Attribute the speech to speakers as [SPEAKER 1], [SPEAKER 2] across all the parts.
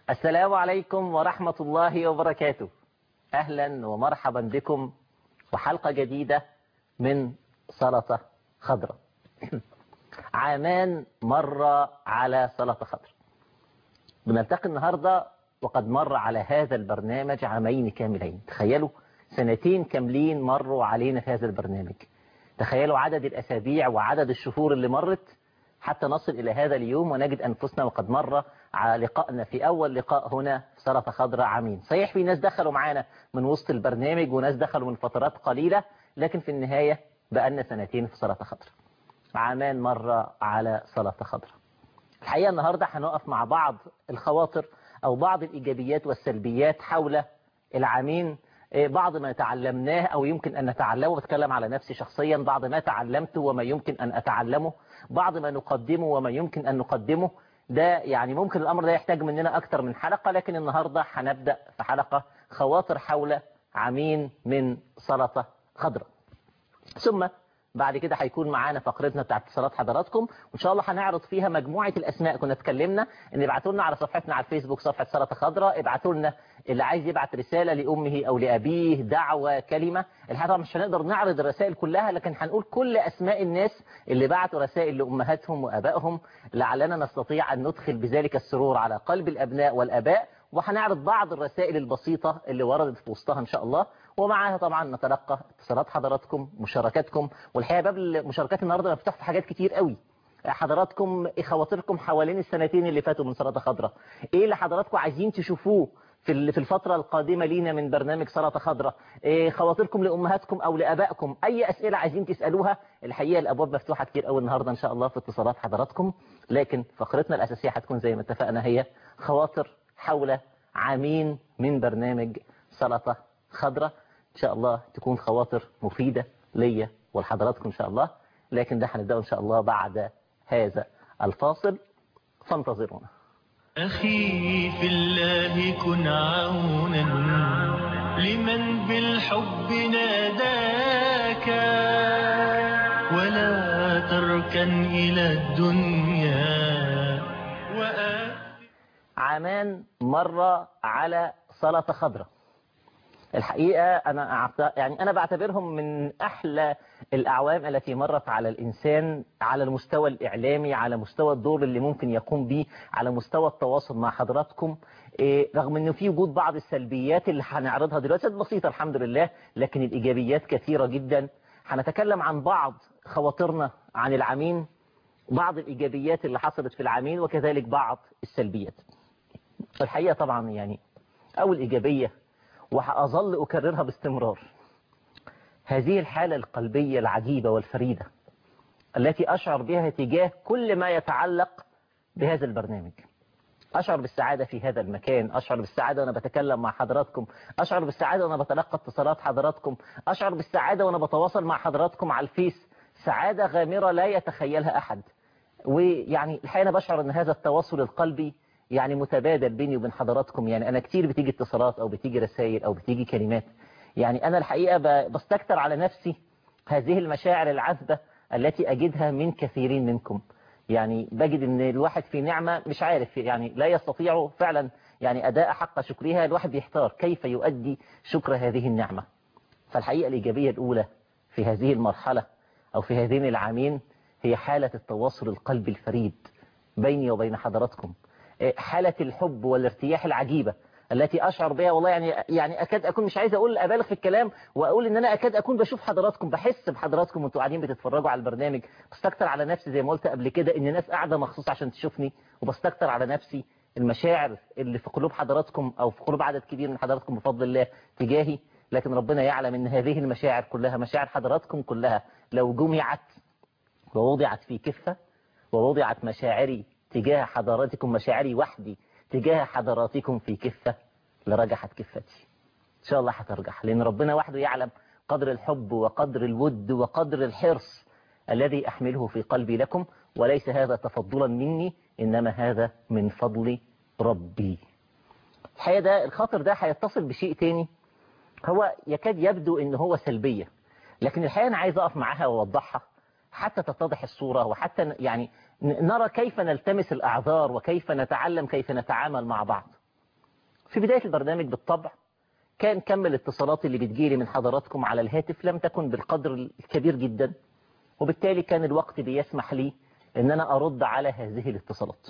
[SPEAKER 1] السلام عليكم ورحمة الله وبركاته أهلا ومرحبا بكم وحلقة جديدة من سلطة خضراء عامان مر على سلطة خضراء بنلتقي النهاردة وقد مر على هذا البرنامج عامين كاملين تخيلوا سنتين كاملين مروا علينا في هذا البرنامج تخيلوا عدد الأسابيع وعدد الشهور اللي مرت حتى نصل إلى هذا اليوم ونجد أنفسنا وقد مر على لقائنا في أول لقاء هنا في سلطة خضراء عامين صحيح في ناس دخلوا معانا من وسط البرنامج وناس دخلوا من فترات قليلة لكن في النهاية بقالنا سنتين في سلطة خضراء عامان مر على سلطة خضراء الحقيقة النهاردة هنقف مع بعض الخواطر أو بعض الإيجابيات والسلبيات حول العامين بعض ما تعلمناه أو يمكن أن نتعلمه بتكلم على نفسي شخصيا بعض ما تعلمته وما يمكن أن أتعلمه بعض ما نقدمه وما يمكن أن نقدمه ده يعني ممكن الأمر ده يحتاج مننا أكتر من حلقة لكن النهاردة هنبدأ في حلقة خواطر حول عمين من سلطة خضراء ثم بعد كده هيكون معانا فقرتنا بتاعت اتصالات حضراتكم وان شاء الله هنعرض فيها مجموعه الاسماء كنا اتكلمنا ان ابعتوا لنا على صفحتنا على الفيسبوك صفحه سلطه خضراء ابعتوا لنا اللي عايز يبعت رساله لامه او لابيه دعوه كلمه الحقيقه مش هنقدر نعرض الرسائل كلها لكن هنقول كل اسماء الناس اللي بعتوا رسائل لامهاتهم وابائهم لعلنا نستطيع ان ندخل بذلك السرور على قلب الابناء والاباء وهنعرض بعض الرسائل البسيطة اللي وردت في وسطها إن شاء الله ومعاها طبعا نتلقى اتصالات حضراتكم مشاركاتكم والحقيقة باب المشاركات النهاردة مفتوح في حاجات كتير قوي حضراتكم خواطركم حوالين السنتين اللي فاتوا من سلطة خضراء ايه اللي حضراتكم عايزين تشوفوه في في الفترة القادمة لينا من برنامج سلطة خضراء إيه خواطركم لأمهاتكم أو لأبائكم أي أسئلة عايزين تسألوها الحقيقة الأبواب مفتوحة كتير قوي النهاردة إن شاء الله في اتصالات حضراتكم لكن فقرتنا الأساسية هتكون زي ما اتفقنا هي خواطر حول عامين من برنامج سلطة خضراء إن شاء الله تكون خواطر مفيدة ليا ولحضراتكم إن شاء الله لكن ده هنبدأ إن شاء الله بعد هذا الفاصل فانتظرونا
[SPEAKER 2] أخي في الله كن عونا لمن بالحب ناداك ولا تركن إلى الدنيا وآت
[SPEAKER 1] عامان مر على سلطة خضراء الحقيقة أنا أعت- يعني أنا بعتبرهم من أحلى الأعوام التي مرت على الإنسان على المستوى الإعلامي على مستوى الدور اللي ممكن يقوم به على مستوى التواصل مع حضراتكم إيه، رغم أنه في وجود بعض السلبيات اللي هنعرضها دلوقتي بسيطة الحمد لله لكن الإيجابيات كثيرة جدا هنتكلم عن بعض خواطرنا عن العمين بعض الإيجابيات اللي حصلت في العمين وكذلك بعض السلبيات الحقيقة طبعا يعني أول إيجابية وهأظل أكررها باستمرار هذه الحالة القلبية العجيبة والفريدة التي أشعر بها تجاه كل ما يتعلق بهذا البرنامج أشعر بالسعادة في هذا المكان أشعر بالسعادة وأنا بتكلم مع حضراتكم أشعر بالسعادة وأنا بتلقى اتصالات حضراتكم أشعر بالسعادة وأنا بتواصل مع حضراتكم على الفيس سعادة غامرة لا يتخيلها أحد ويعني الحقيقة أنا بشعر أن هذا التواصل القلبي يعني متبادل بيني وبين حضراتكم يعني أنا كتير بتيجي اتصالات أو بتيجي رسائل أو بتيجي كلمات يعني أنا الحقيقة ب- بستكتر على نفسي هذه المشاعر العذبة التي أجدها من كثيرين منكم يعني بجد ان الواحد في نعمة مش عارف يعني لا يستطيع فعلا يعني أداء حق شكرها الواحد بيحتار كيف يؤدي شكر هذه النعمة فالحقيقة الإيجابية الأولى في هذه المرحلة أو في هذين العامين هي حالة التواصل القلبي الفريد بيني وبين حضراتكم إيه، حالة الحب والارتياح العجيبة التي أشعر بها والله يعني يعني أكاد أكون مش عايز أقول أبالغ في الكلام وأقول إن أنا أكاد أكون بشوف حضراتكم بحس بحضراتكم وأنتوا قاعدين بتتفرجوا على البرنامج بستكتر على نفسي زي ما قلت قبل كده إن ناس قاعدة مخصوص عشان تشوفني وبستكتر على نفسي المشاعر اللي في قلوب حضراتكم أو في قلوب عدد كبير من حضراتكم بفضل الله تجاهي لكن ربنا يعلم إن هذه المشاعر كلها مشاعر حضراتكم كلها لو جمعت ووضعت في كفة ووضعت مشاعري تجاه حضراتكم مشاعري وحدي تجاه حضراتكم في كفة لرجحت كفتي إن شاء الله هترجح لأن ربنا وحده يعلم قدر الحب وقدر الود وقدر الحرص الذي أحمله في قلبي لكم وليس هذا تفضلا مني إنما هذا من فضل ربي الحقيقة ده الخاطر ده هيتصل بشيء تاني هو يكاد يبدو إن هو سلبية لكن الحقيقة أنا عايز أقف معاها وأوضحها حتى تتضح الصورة وحتى ن- يعني ن- نرى كيف نلتمس الأعذار وكيف نتعلم كيف نتعامل مع بعض في بداية البرنامج بالطبع كان كم الاتصالات اللي بتجيلي من حضراتكم على الهاتف لم تكن بالقدر الكبير جدا وبالتالي كان الوقت بيسمح لي ان انا ارد على هذه الاتصالات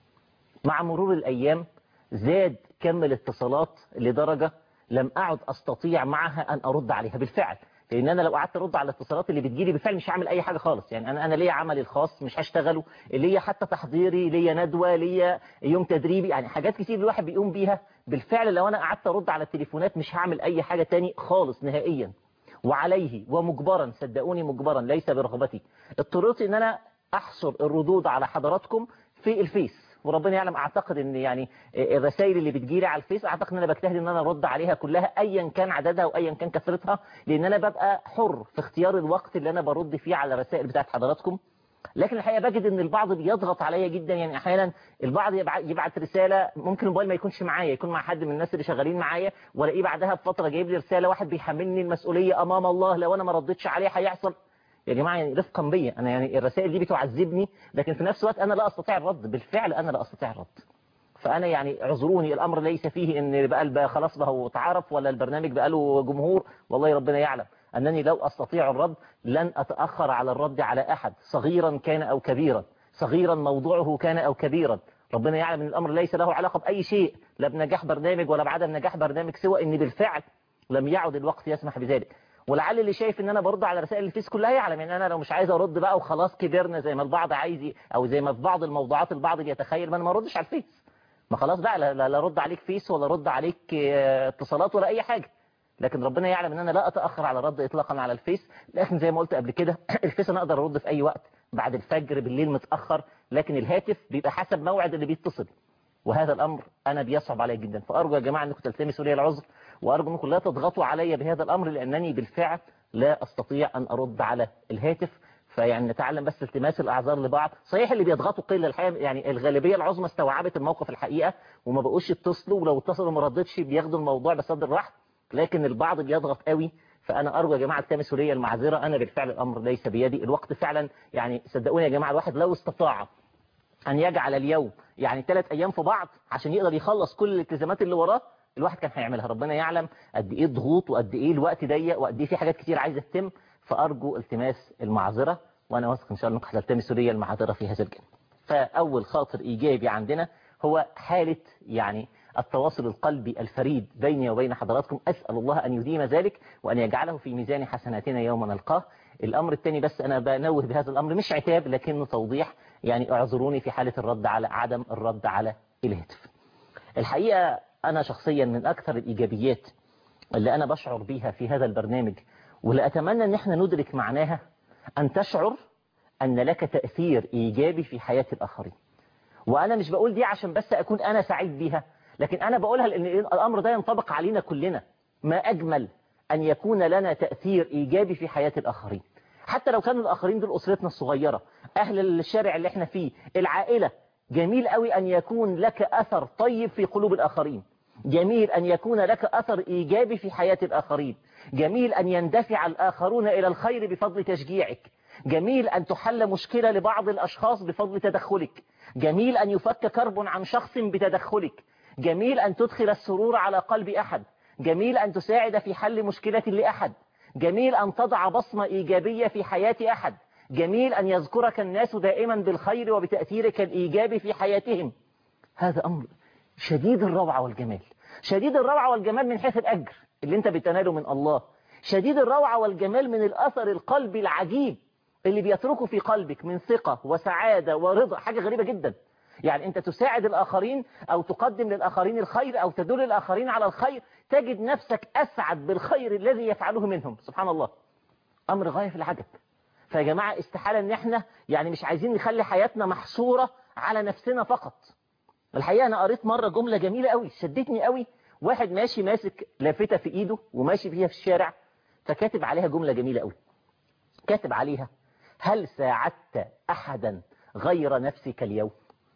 [SPEAKER 1] مع مرور الايام زاد كم الاتصالات لدرجة لم اعد استطيع معها ان ارد عليها بالفعل لان انا لو قعدت ارد على الاتصالات اللي بتجيلي بالفعل مش هعمل اي حاجه خالص يعني انا انا ليا عملي الخاص مش هشتغله ليا حتى تحضيري ليا ندوه ليا يوم تدريبي يعني حاجات كتير الواحد بيقوم بيها بالفعل لو انا قعدت ارد على التليفونات مش هعمل اي حاجه تاني خالص نهائيا وعليه ومجبرا صدقوني مجبرا ليس برغبتي اضطريت ان انا احصر الردود على حضراتكم في الفيس وربنا يعلم اعتقد ان يعني الرسائل اللي بتجيلي على الفيس اعتقد ان انا بجتهد ان انا ارد عليها كلها ايا كان عددها وايا كان كثرتها لان انا ببقى حر في اختيار الوقت اللي انا برد فيه على الرسائل بتاعت حضراتكم لكن الحقيقه بجد ان البعض بيضغط عليا جدا يعني احيانا البعض يبعت رساله ممكن الموبايل ما يكونش معايا يكون مع حد من الناس اللي شغالين معايا والاقيه بعدها بفتره جايب لي رساله واحد بيحملني المسؤوليه امام الله لو انا ما ردتش عليه هيحصل يا جماعه يعني رفقا بيا انا يعني الرسائل دي بتعذبني لكن في نفس الوقت انا لا استطيع الرد بالفعل انا لا استطيع الرد فانا يعني اعذروني الامر ليس فيه ان بقى البقى خلاص بقى هو اتعرف ولا البرنامج بقى له جمهور والله ربنا يعلم انني لو استطيع الرد لن اتاخر على الرد على احد صغيرا كان او كبيرا صغيرا موضوعه كان او كبيرا ربنا يعلم ان الامر ليس له علاقه باي شيء لا بنجاح برنامج ولا بعدم نجاح برنامج سوى ان بالفعل لم يعد الوقت يسمح بذلك ولعل اللي شايف ان انا برد على رسائل الفيس كلها يعلم ان انا لو مش عايز ارد بقى وخلاص كبرنا زي ما البعض عايز او زي ما في بعض الموضوعات البعض بيتخيل ما انا ما اردش على الفيس ما خلاص بقى لا, لا رد عليك فيس ولا رد عليك اتصالات ولا اي حاجه لكن ربنا يعلم ان انا لا اتاخر على الرد اطلاقا على الفيس لكن زي ما قلت قبل كده الفيس انا اقدر ارد في اي وقت بعد الفجر بالليل متاخر لكن الهاتف بيبقى حسب موعد اللي بيتصل وهذا الامر انا بيصعب علي جدا فارجو يا جماعه انكم تلتمسوا لي العذر وارجو انكم لا تضغطوا علي بهذا الامر لانني بالفعل لا استطيع ان ارد على الهاتف فيعني نتعلم بس التماس الاعذار لبعض صحيح اللي بيضغطوا قله الحقيقه يعني الغالبيه العظمى استوعبت الموقف الحقيقه وما بقوش يتصلوا ولو اتصلوا ما ردتش بياخدوا الموضوع بصدر رحب لكن البعض بيضغط قوي فانا ارجو يا جماعه التمسوا لي المعذره انا بالفعل الامر ليس بيدي الوقت فعلا يعني صدقوني يا جماعه الواحد لو استطاع ان يجعل اليوم يعني ثلاث ايام في بعض عشان يقدر يخلص كل الالتزامات اللي وراه الواحد كان هيعملها ربنا يعلم قد ايه ضغوط وقد ايه الوقت ضيق وقد ايه في حاجات كتير عايزه تتم فارجو التماس المعذره وانا واثق ان شاء الله انكم هتلتمسوا لي المعذره في هذا الجانب فاول خاطر ايجابي عندنا هو حاله يعني التواصل القلبي الفريد بيني وبين حضراتكم أسأل الله أن يديم ذلك وأن يجعله في ميزان حسناتنا يوم نلقاه الأمر الثاني بس أنا بنوه بهذا الأمر مش عتاب لكنه توضيح يعني اعذروني في حالة الرد على عدم الرد على الهاتف الحقيقة أنا شخصيا من أكثر الإيجابيات اللي أنا بشعر بيها في هذا البرنامج واللي أتمنى أن احنا ندرك معناها أن تشعر أن لك تأثير إيجابي في حياة الآخرين وأنا مش بقول دي عشان بس أكون أنا سعيد بيها لكن أنا بقولها لأن الأمر ده ينطبق علينا كلنا ما أجمل أن يكون لنا تأثير إيجابي في حياة الآخرين حتى لو كانوا الآخرين دول أسرتنا الصغيرة أهل الشارع اللي احنا فيه العائلة جميل قوي أن يكون لك أثر طيب في قلوب الآخرين جميل أن يكون لك أثر إيجابي في حياة الآخرين جميل أن يندفع الآخرون إلى الخير بفضل تشجيعك جميل أن تحل مشكلة لبعض الأشخاص بفضل تدخلك جميل أن يفك كرب عن شخص بتدخلك جميل أن تدخل السرور على قلب أحد جميل أن تساعد في حل مشكلة لأحد جميل أن تضع بصمة إيجابية في حياة أحد جميل أن يذكرك الناس دائما بالخير وبتأثيرك الإيجابي في حياتهم هذا أمر شديد الروعة والجمال شديد الروعة والجمال من حيث الأجر اللي انت بتناله من الله شديد الروعة والجمال من الأثر القلبي العجيب اللي بيتركه في قلبك من ثقة وسعادة ورضا حاجة غريبة جدا يعني انت تساعد الآخرين أو تقدم للآخرين الخير أو تدل الآخرين على الخير تجد نفسك أسعد بالخير الذي يفعله منهم سبحان الله أمر غاية في العجب فيا جماعة استحالة ان احنا يعني مش عايزين نخلي حياتنا محصورة على نفسنا فقط الحقيقة أنا قريت مرة جملة جميلة قوي شدتني قوي واحد ماشي ماسك لافتة في إيده وماشي فيها في الشارع فكاتب عليها جملة جميلة قوي كاتب عليها هل ساعدت أحدا غير نفسك اليوم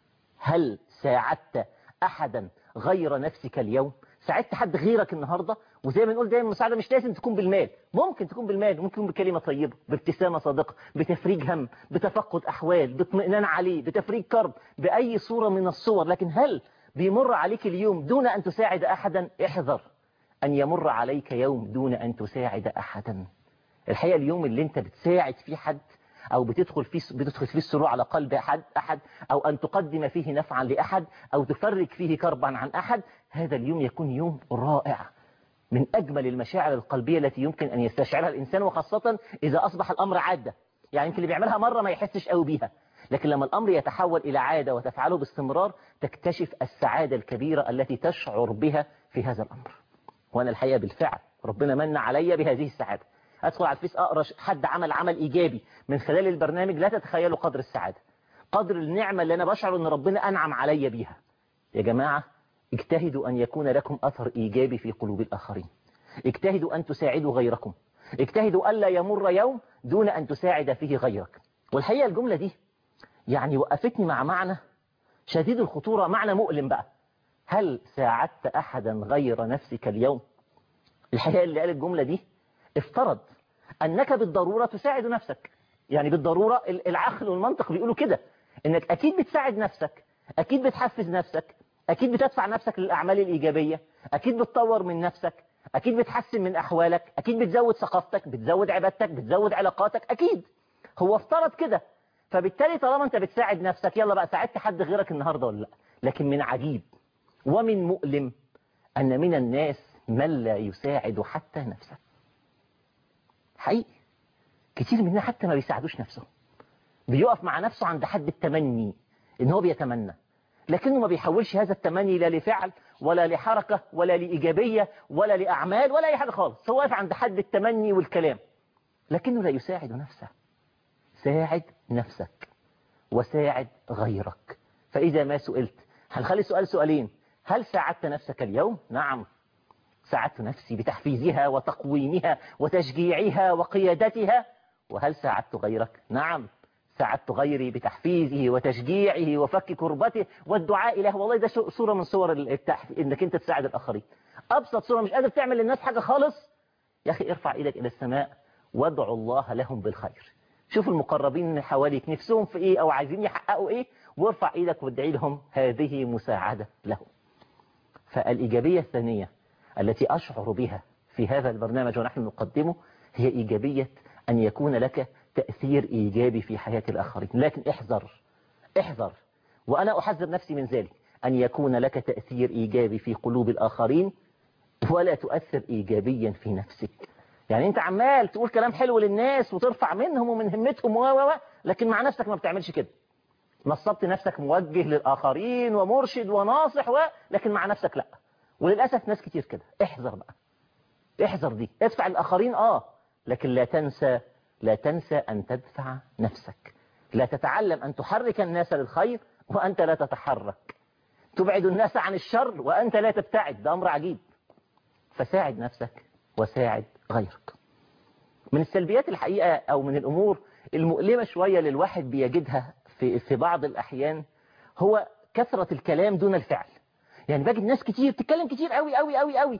[SPEAKER 1] هل ساعدت أحدا غير نفسك اليوم ساعدت حد غيرك النهاردة وزي ما نقول دايما المساعدة مش لازم تكون بالمال ممكن تكون بالمال ممكن تكون بكلمة طيبة بابتسامة صادقة بتفريج هم بتفقد أحوال باطمئنان عليه بتفريج كرب بأي صورة من الصور لكن هل بيمر عليك اليوم دون أن تساعد أحدا احذر أن يمر عليك يوم دون أن تساعد أحدا الحقيقة اليوم اللي انت بتساعد فيه حد أو بتدخل فيه بتدخل فيه السرور على قلب أحد أحد أو أن تقدم فيه نفعا لأحد أو تفرج فيه كربا عن أحد هذا اليوم يكون يوم رائع من أجمل المشاعر القلبية التي يمكن أن يستشعرها الإنسان وخاصة إذا أصبح الأمر عادة يعني يمكن اللي بيعملها مرة ما يحسش قوي بيها لكن لما الأمر يتحول إلى عادة وتفعله باستمرار تكتشف السعادة الكبيرة التي تشعر بها في هذا الأمر وأنا الحقيقة بالفعل ربنا من علي بهذه السعادة أدخل على الفيس أقرأ حد عمل عمل إيجابي من خلال البرنامج لا تتخيلوا قدر السعادة قدر النعمة اللي أنا بشعر أن ربنا أنعم علي بيها يا جماعة اجتهدوا أن يكون لكم أثر إيجابي في قلوب الآخرين اجتهدوا أن تساعدوا غيركم اجتهدوا ألا يمر يوم دون أن تساعد فيه غيرك والحقيقة الجملة دي يعني وقفتني مع معنى شديد الخطورة معنى مؤلم بقى هل ساعدت أحدا غير نفسك اليوم الحقيقة اللي قال الجملة دي افترض أنك بالضرورة تساعد نفسك يعني بالضرورة العقل والمنطق بيقولوا كده انك اكيد بتساعد نفسك اكيد بتحفز نفسك اكيد بتدفع نفسك للاعمال الايجابية اكيد بتطور من نفسك اكيد بتحسن من احوالك اكيد بتزود ثقافتك بتزود عبادتك بتزود علاقاتك اكيد هو افترض كده فبالتالي طالما انت بتساعد نفسك يلا بقى ساعدت حد غيرك النهاردة ولا لا لكن من عجيب ومن مؤلم ان من الناس من لا يساعد حتى نفسه حقيقي كتير مننا حتى ما بيساعدوش نفسه بيقف مع نفسه عند حد التمني ان هو بيتمنى لكنه ما بيحولش هذا التمني لا لفعل ولا لحركة ولا لإيجابية ولا لأعمال ولا أي حاجة خالص هو واقف عند حد التمني والكلام لكنه لا يساعد نفسه ساعد نفسك وساعد غيرك فإذا ما سئلت هنخلي السؤال سؤالين هل ساعدت نفسك اليوم؟ نعم ساعدت نفسي بتحفيزها وتقويمها وتشجيعها وقيادتها وهل ساعدت غيرك؟ نعم ساعدت غيري بتحفيزه وتشجيعه وفك كربته والدعاء له والله ده صورة من صور التحف... انك انت تساعد الاخرين ابسط صورة مش قادر تعمل للناس حاجة خالص يا اخي ارفع ايدك الى السماء وادعوا الله لهم بالخير شوف المقربين حواليك نفسهم في ايه او عايزين يحققوا ايه وارفع ايدك وادعي لهم هذه مساعدة لهم فالايجابية الثانية التي اشعر بها في هذا البرنامج ونحن نقدمه هي ايجابية ان يكون لك تأثير إيجابي في حياة الآخرين لكن احذر احذر وأنا أحذر نفسي من ذلك أن يكون لك تأثير إيجابي في قلوب الآخرين ولا تؤثر إيجابيا في نفسك يعني أنت عمال تقول كلام حلو للناس وترفع منهم ومن همتهم و و لكن مع نفسك ما بتعملش كده نصبت نفسك موجه للآخرين ومرشد وناصح و... لكن مع نفسك لا وللأسف ناس كتير كده احذر بقى احذر دي ادفع الآخرين آه لكن لا تنسى لا تنسى أن تدفع نفسك لا تتعلم أن تحرك الناس للخير وأنت لا تتحرك تبعد الناس عن الشر وأنت لا تبتعد ده أمر عجيب فساعد نفسك وساعد غيرك من السلبيات الحقيقة أو من الأمور المؤلمة شوية للواحد بيجدها في, في بعض الأحيان هو كثرة الكلام دون الفعل يعني بجد ناس كتير تتكلم كتير قوي قوي قوي قوي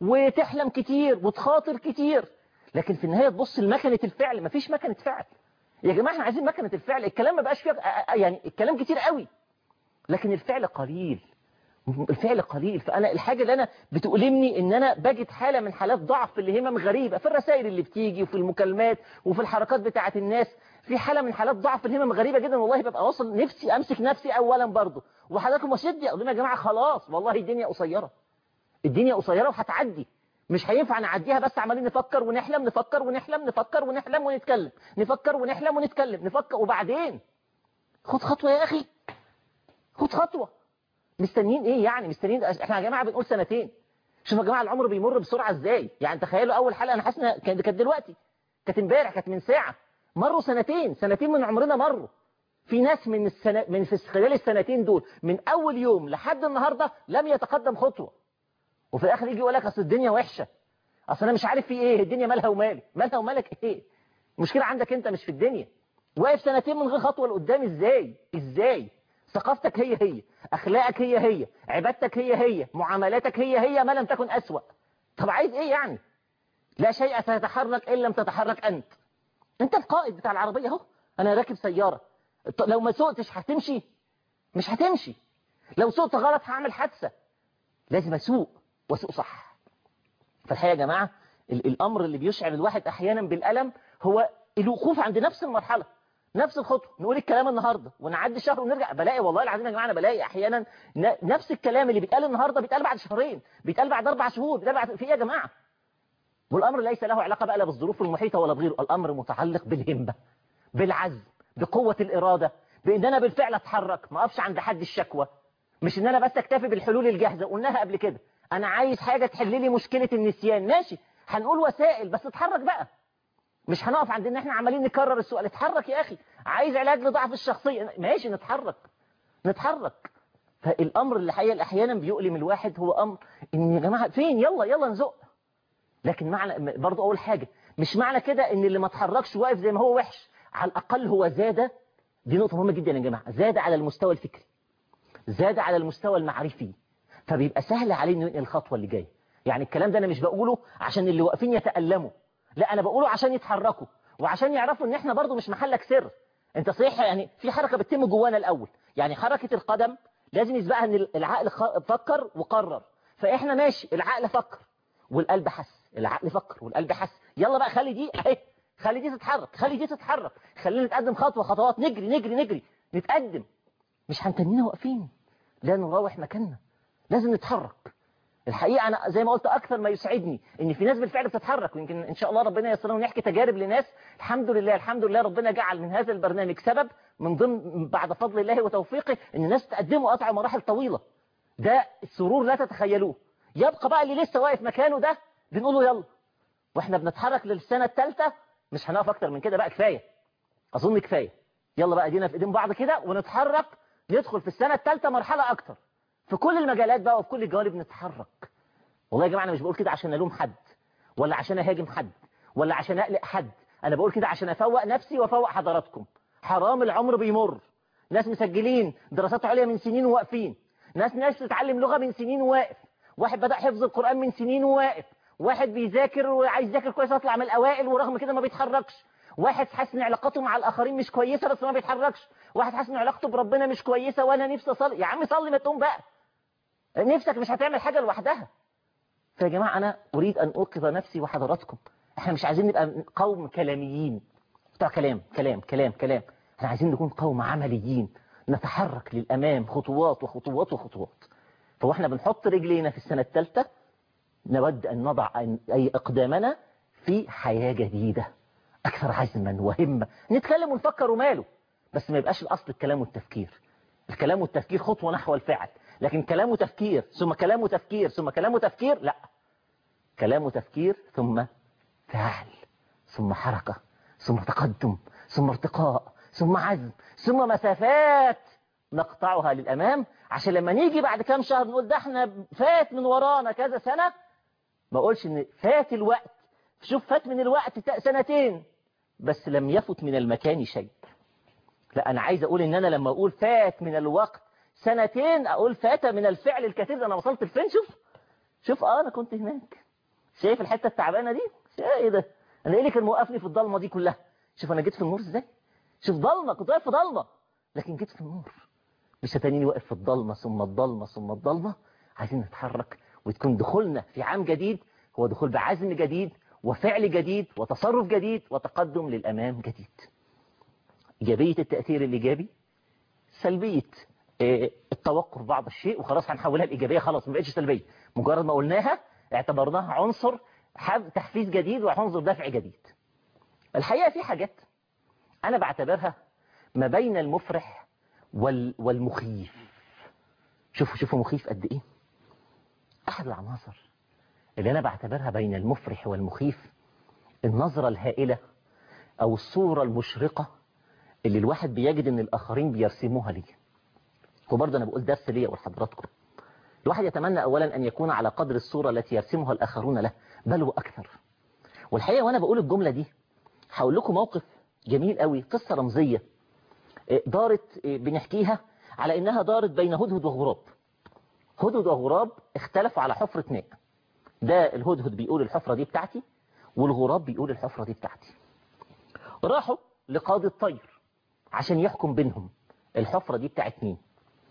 [SPEAKER 1] وتحلم كتير وتخاطر كتير لكن في النهاية تبص لمكنة الفعل مفيش مكنة فعل يا جماعة احنا عايزين مكنة الفعل الكلام ما بقاش فيها يعني الكلام كتير قوي لكن الفعل قليل الفعل قليل فأنا الحاجة اللي أنا بتؤلمني إن أنا بجد حالة من حالات ضعف في الهمم غريبة في الرسائل اللي بتيجي وفي المكالمات وفي الحركات بتاعة الناس في حالة من حالات ضعف في الهمم غريبة جدا والله ببقى واصل نفسي أمسك نفسي أولا برضه وحضراتكم وشدي أقول لهم يا جماعة خلاص والله الدنيا قصيرة الدنيا قصيرة وهتعدي مش هينفع نعديها بس عمالين نفكر ونحلم نفكر ونحلم نفكر ونحلم ونتكلم نفكر ونحلم ونتكلم نفكر وبعدين خد خطوة يا أخي خد خطوة مستنيين ايه يعني مستنيين احنا يا جماعة بنقول سنتين شوفوا يا جماعة العمر بيمر بسرعة ازاي يعني تخيلوا اول حلقة انا حاسس كانت كانت دلوقتي كانت امبارح كانت من ساعة مروا سنتين سنتين من عمرنا مروا في ناس من السنة من في خلال السنتين دول من اول يوم لحد النهاردة لم يتقدم خطوة وفي الاخر يجي يقول لك اصل الدنيا وحشه اصل انا مش عارف في ايه الدنيا مالها ومالي مالها ومالك ايه المشكله عندك انت مش في الدنيا واقف سنتين من غير خطوه لقدام ازاي ازاي ثقافتك هي هي اخلاقك هي هي عبادتك هي هي معاملاتك هي هي ما لم تكن اسوا طب عايز ايه يعني لا شيء سيتحرك ان لم تتحرك انت انت القائد بتاع العربيه اهو انا راكب سياره لو ما سوقتش هتمشي مش هتمشي لو سوقت غلط هعمل حادثة لازم اسوق واسوق صح فالحقيقة يا جماعة ال- الامر اللي بيشعر الواحد احيانا بالالم هو الوقوف عند نفس المرحلة نفس الخطوة نقول الكلام النهاردة ونعدي شهر ونرجع بلاقي والله العظيم يا جماعة انا بلاقي احيانا ن- نفس الكلام اللي بيتقال النهاردة بيتقال بعد شهرين بيتقال بعد اربع شهور بيتقال بعد في ايه يا جماعة والامر ليس له علاقة بقى لا بالظروف المحيطة ولا بغيره الامر متعلق بالهمة بالعزم بقوة الإرادة بإن أنا بالفعل أتحرك ما أقفش عند حد الشكوى مش إن أنا بس أكتفي بالحلول الجاهزة قلناها قبل كده أنا عايز حاجة تحل لي مشكلة النسيان ماشي هنقول وسائل بس اتحرك بقى مش هنقف عند ان احنا عمالين نكرر السؤال اتحرك يا اخي عايز علاج لضعف الشخصية ماشي نتحرك نتحرك فالامر اللي حقيقة احيانا بيؤلم الواحد هو امر ان يا جماعة فين يلا يلا نزق لكن معنى برضه اول حاجة مش معنى كده ان اللي ما اتحركش واقف زي ما هو وحش على الاقل هو زاد دي نقطة مهمة جدا يا جماعة زاد على المستوى الفكري زاد على المستوى المعرفي فبيبقى سهل عليه انه ينقل الخطوة اللي جايه يعني الكلام ده انا مش بقوله عشان اللي واقفين يتألموا لا انا بقوله عشان يتحركوا وعشان يعرفوا ان احنا برضو مش محلك سر انت صحيح يعني في حركة بتتم جوانا الاول يعني حركة القدم لازم يسبقها ان العقل خ- فكر وقرر فاحنا ماشي العقل فكر والقلب حس العقل فكر والقلب حس يلا بقى خلي دي اهي خلي دي تتحرك خلي دي تتحرك خلينا نتقدم خطوة خطوات نجري نجري نجري نتقدم مش هنتنينا واقفين لا نروح مكاننا لازم نتحرك الحقيقة أنا زي ما قلت أكثر ما يسعدني إن في ناس بالفعل بتتحرك ويمكن إن شاء الله ربنا ييسرنا ونحكي تجارب لناس الحمد لله الحمد لله ربنا جعل من هذا البرنامج سبب من ضمن بعد فضل الله وتوفيقه إن الناس تقدموا قطع مراحل طويلة ده السرور لا تتخيلوه يبقى بقى اللي لسه واقف مكانه ده بنقول له يلا واحنا بنتحرك للسنة الثالثة مش هنقف أكتر من كده بقى كفاية أظن كفاية يلا بقى ايدينا في ايدين بعض كده ونتحرك ندخل في السنة الثالثة مرحلة أكتر في كل المجالات بقى وفي كل الجوانب نتحرك والله يا جماعة أنا مش بقول كده عشان ألوم حد ولا عشان أهاجم حد ولا عشان أقلق حد أنا بقول كده عشان أفوق نفسي وأفوق حضراتكم حرام العمر بيمر ناس مسجلين دراسات عليا من سنين وواقفين ناس ناس تتعلم لغة من سنين وواقف واحد بدأ حفظ القرآن من سنين وواقف واحد بيذاكر وعايز يذاكر كويس يطلع من الأوائل ورغم كده ما بيتحركش واحد حاسس ان علاقته مع الآخرين مش كويسة بس ما بيتحركش واحد حاسس ان علاقته بربنا مش كويسة وانا نفسي اصلي يا عم صلي ما تقوم بقى نفسك مش هتعمل حاجة لوحدها فيا جماعة أنا أريد أن أوقظ نفسي وحضراتكم احنا مش عايزين نبقى قوم كلاميين بتاع كلام كلام كلام كلام احنا عايزين نكون قوم عمليين نتحرك للأمام خطوات وخطوات وخطوات فهو احنا بنحط رجلينا في السنة الثالثة نود أن نضع أن- أي أقدامنا في حياة جديدة أكثر عزما وهمة نتكلم ونفكر وماله بس ما يبقاش الأصل الكلام والتفكير الكلام والتفكير خطوة نحو الفعل لكن كلام وتفكير ثم كلام وتفكير ثم كلام وتفكير لا كلام وتفكير ثم فعل ثم حركة ثم تقدم ثم ارتقاء ثم عزم ثم مسافات نقطعها للأمام عشان لما نيجي بعد كام شهر نقول ده احنا فات من ورانا كذا سنة ما اقولش ان فات الوقت شوف فات من الوقت تا- سنتين بس لم يفت من المكان شيء لا انا عايز اقول ان انا لما اقول فات من الوقت سنتين اقول فات من الفعل الكثير ده انا وصلت لفين شوف شوف اه انا كنت هناك شايف الحته التعبانه دي شايف ايه ده انا ايه اللي كان موقفني في الضلمه دي كلها شوف انا جيت في النور ازاي شوف ضلمه كنت واقف في ضلمه لكن جيت في النور مش هتانيني واقف في الضلمه ثم الضلمه ثم الضلمه عايزين نتحرك وتكون دخولنا في عام جديد هو دخول بعزم جديد وفعل جديد وتصرف جديد وتقدم للامام جديد ايجابيه التاثير الايجابي سلبيه آه، التوقف بعض الشيء وخلاص هنحولها لايجابيه خلاص ما بقتش سلبيه مجرد ما قلناها اعتبرناها عنصر حب- تحفيز جديد وعنصر دفع جديد الحقيقه في حاجات انا بعتبرها ما بين المفرح وال والمخيف شوفوا شوفوا مخيف قد ايه احد العناصر اللي انا بعتبرها بين المفرح والمخيف النظرة الهائلة او الصورة المشرقة اللي الواحد بيجد ان الاخرين بيرسموها ليه وبرضه انا بقول درس ليا ولحضراتكم الواحد يتمنى اولا ان يكون على قدر الصورة التي يرسمها الاخرون له بل واكثر والحقيقة وانا بقول الجملة دي هقول لكم موقف جميل قوي قصة رمزية إيه، دارت إيه، بنحكيها على انها دارت بين هدهد وغراب هدهد وغراب اختلفوا على حفرة ماء ده الهدهد بيقول الحفرة دي بتاعتي والغراب بيقول الحفرة دي بتاعتي راحوا لقاضي الطير عشان يحكم بينهم الحفرة دي بتاعت مين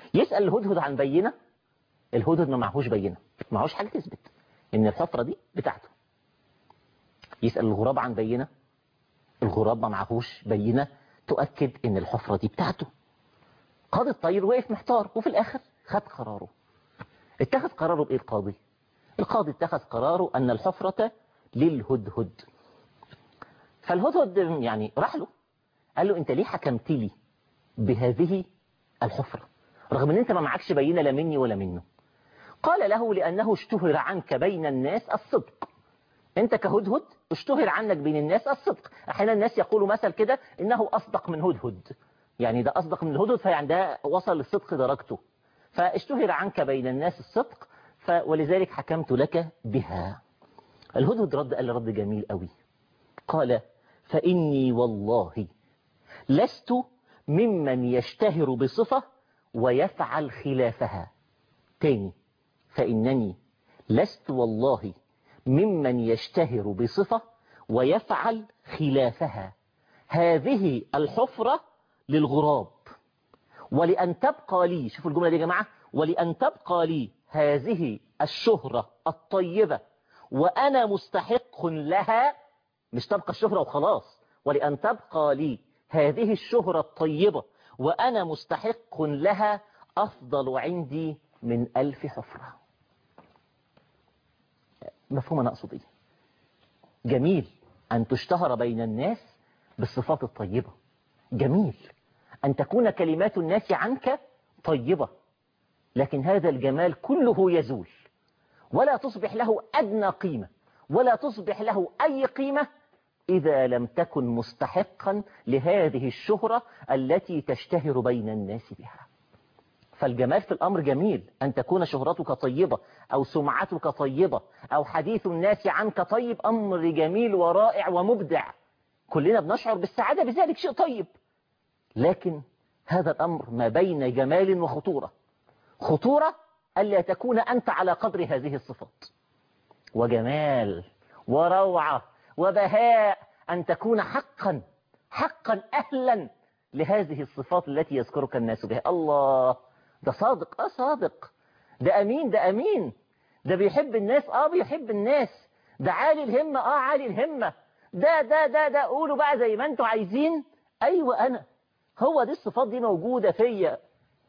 [SPEAKER 1] يسأل الهدهد عن بينة الهدهد ما معهوش بينة معهوش حاجة تثبت ان الحفرة دي بتاعته يسأل الغراب عن بينة الغراب ما معهوش بينة تؤكد ان الحفرة دي بتاعته قاضي الطير وقف محتار وفي الاخر خد قراره اتخذ قراره بايه القاضي القاضي اتخذ قراره ان الحفرة للهدهد فالهدهد يعني راح له قال له انت ليه حكمت لي بهذه الحفرة رغم ان انت ما معكش بينة لا مني ولا منه قال له لانه اشتهر عنك بين الناس الصدق انت كهدهد اشتهر عنك بين الناس الصدق احيانا الناس يقولوا مثل كده انه اصدق من هدهد يعني ده اصدق من الهدهد فيعني ده وصل للصدق درجته فاشتهر عنك بين الناس الصدق ف ولذلك حكمت لك بها الهدهد رد قال رد جميل قوي قال فإني والله لست ممن يشتهر بصفة ويفعل خلافها تاني فإنني لست والله ممن يشتهر بصفة ويفعل خلافها هذه الحفرة للغراب ولأن تبقى لي شوفوا الجملة دي يا جماعة ولأن تبقى لي هذه الشهرة الطيبة وأنا مستحق لها مش تبقى الشهرة وخلاص ولأن تبقى لي هذه الشهرة الطيبة وأنا مستحق لها أفضل عندي من ألف حفرة مفهوم أنا أقصد إيه جميل أن تشتهر بين الناس بالصفات الطيبة جميل أن تكون كلمات الناس عنك طيبة لكن هذا الجمال كله يزول ولا تصبح له أدنى قيمة ولا تصبح له أي قيمة إذا لم تكن مستحقا لهذه الشهرة التي تشتهر بين الناس بها فالجمال في الأمر جميل أن تكون شهرتك طيبة أو سمعتك طيبة أو حديث الناس عنك طيب أمر جميل ورائع ومبدع كلنا بنشعر بالسعادة بذلك شيء طيب لكن هذا الأمر ما بين جمال وخطورة خطورة ألا تكون أنت على قدر هذه الصفات وجمال وروعة وبهاء أن تكون حقا حقا أهلا لهذه الصفات التي يذكرك الناس بها الله ده صادق اه صادق ده أمين ده أمين ده بيحب الناس اه بيحب الناس ده عالي الهمة اه عالي الهمة ده ده ده ده قولوا بقى زي ما انتوا عايزين أيوة أنا هو دي الصفات دي موجودة فيا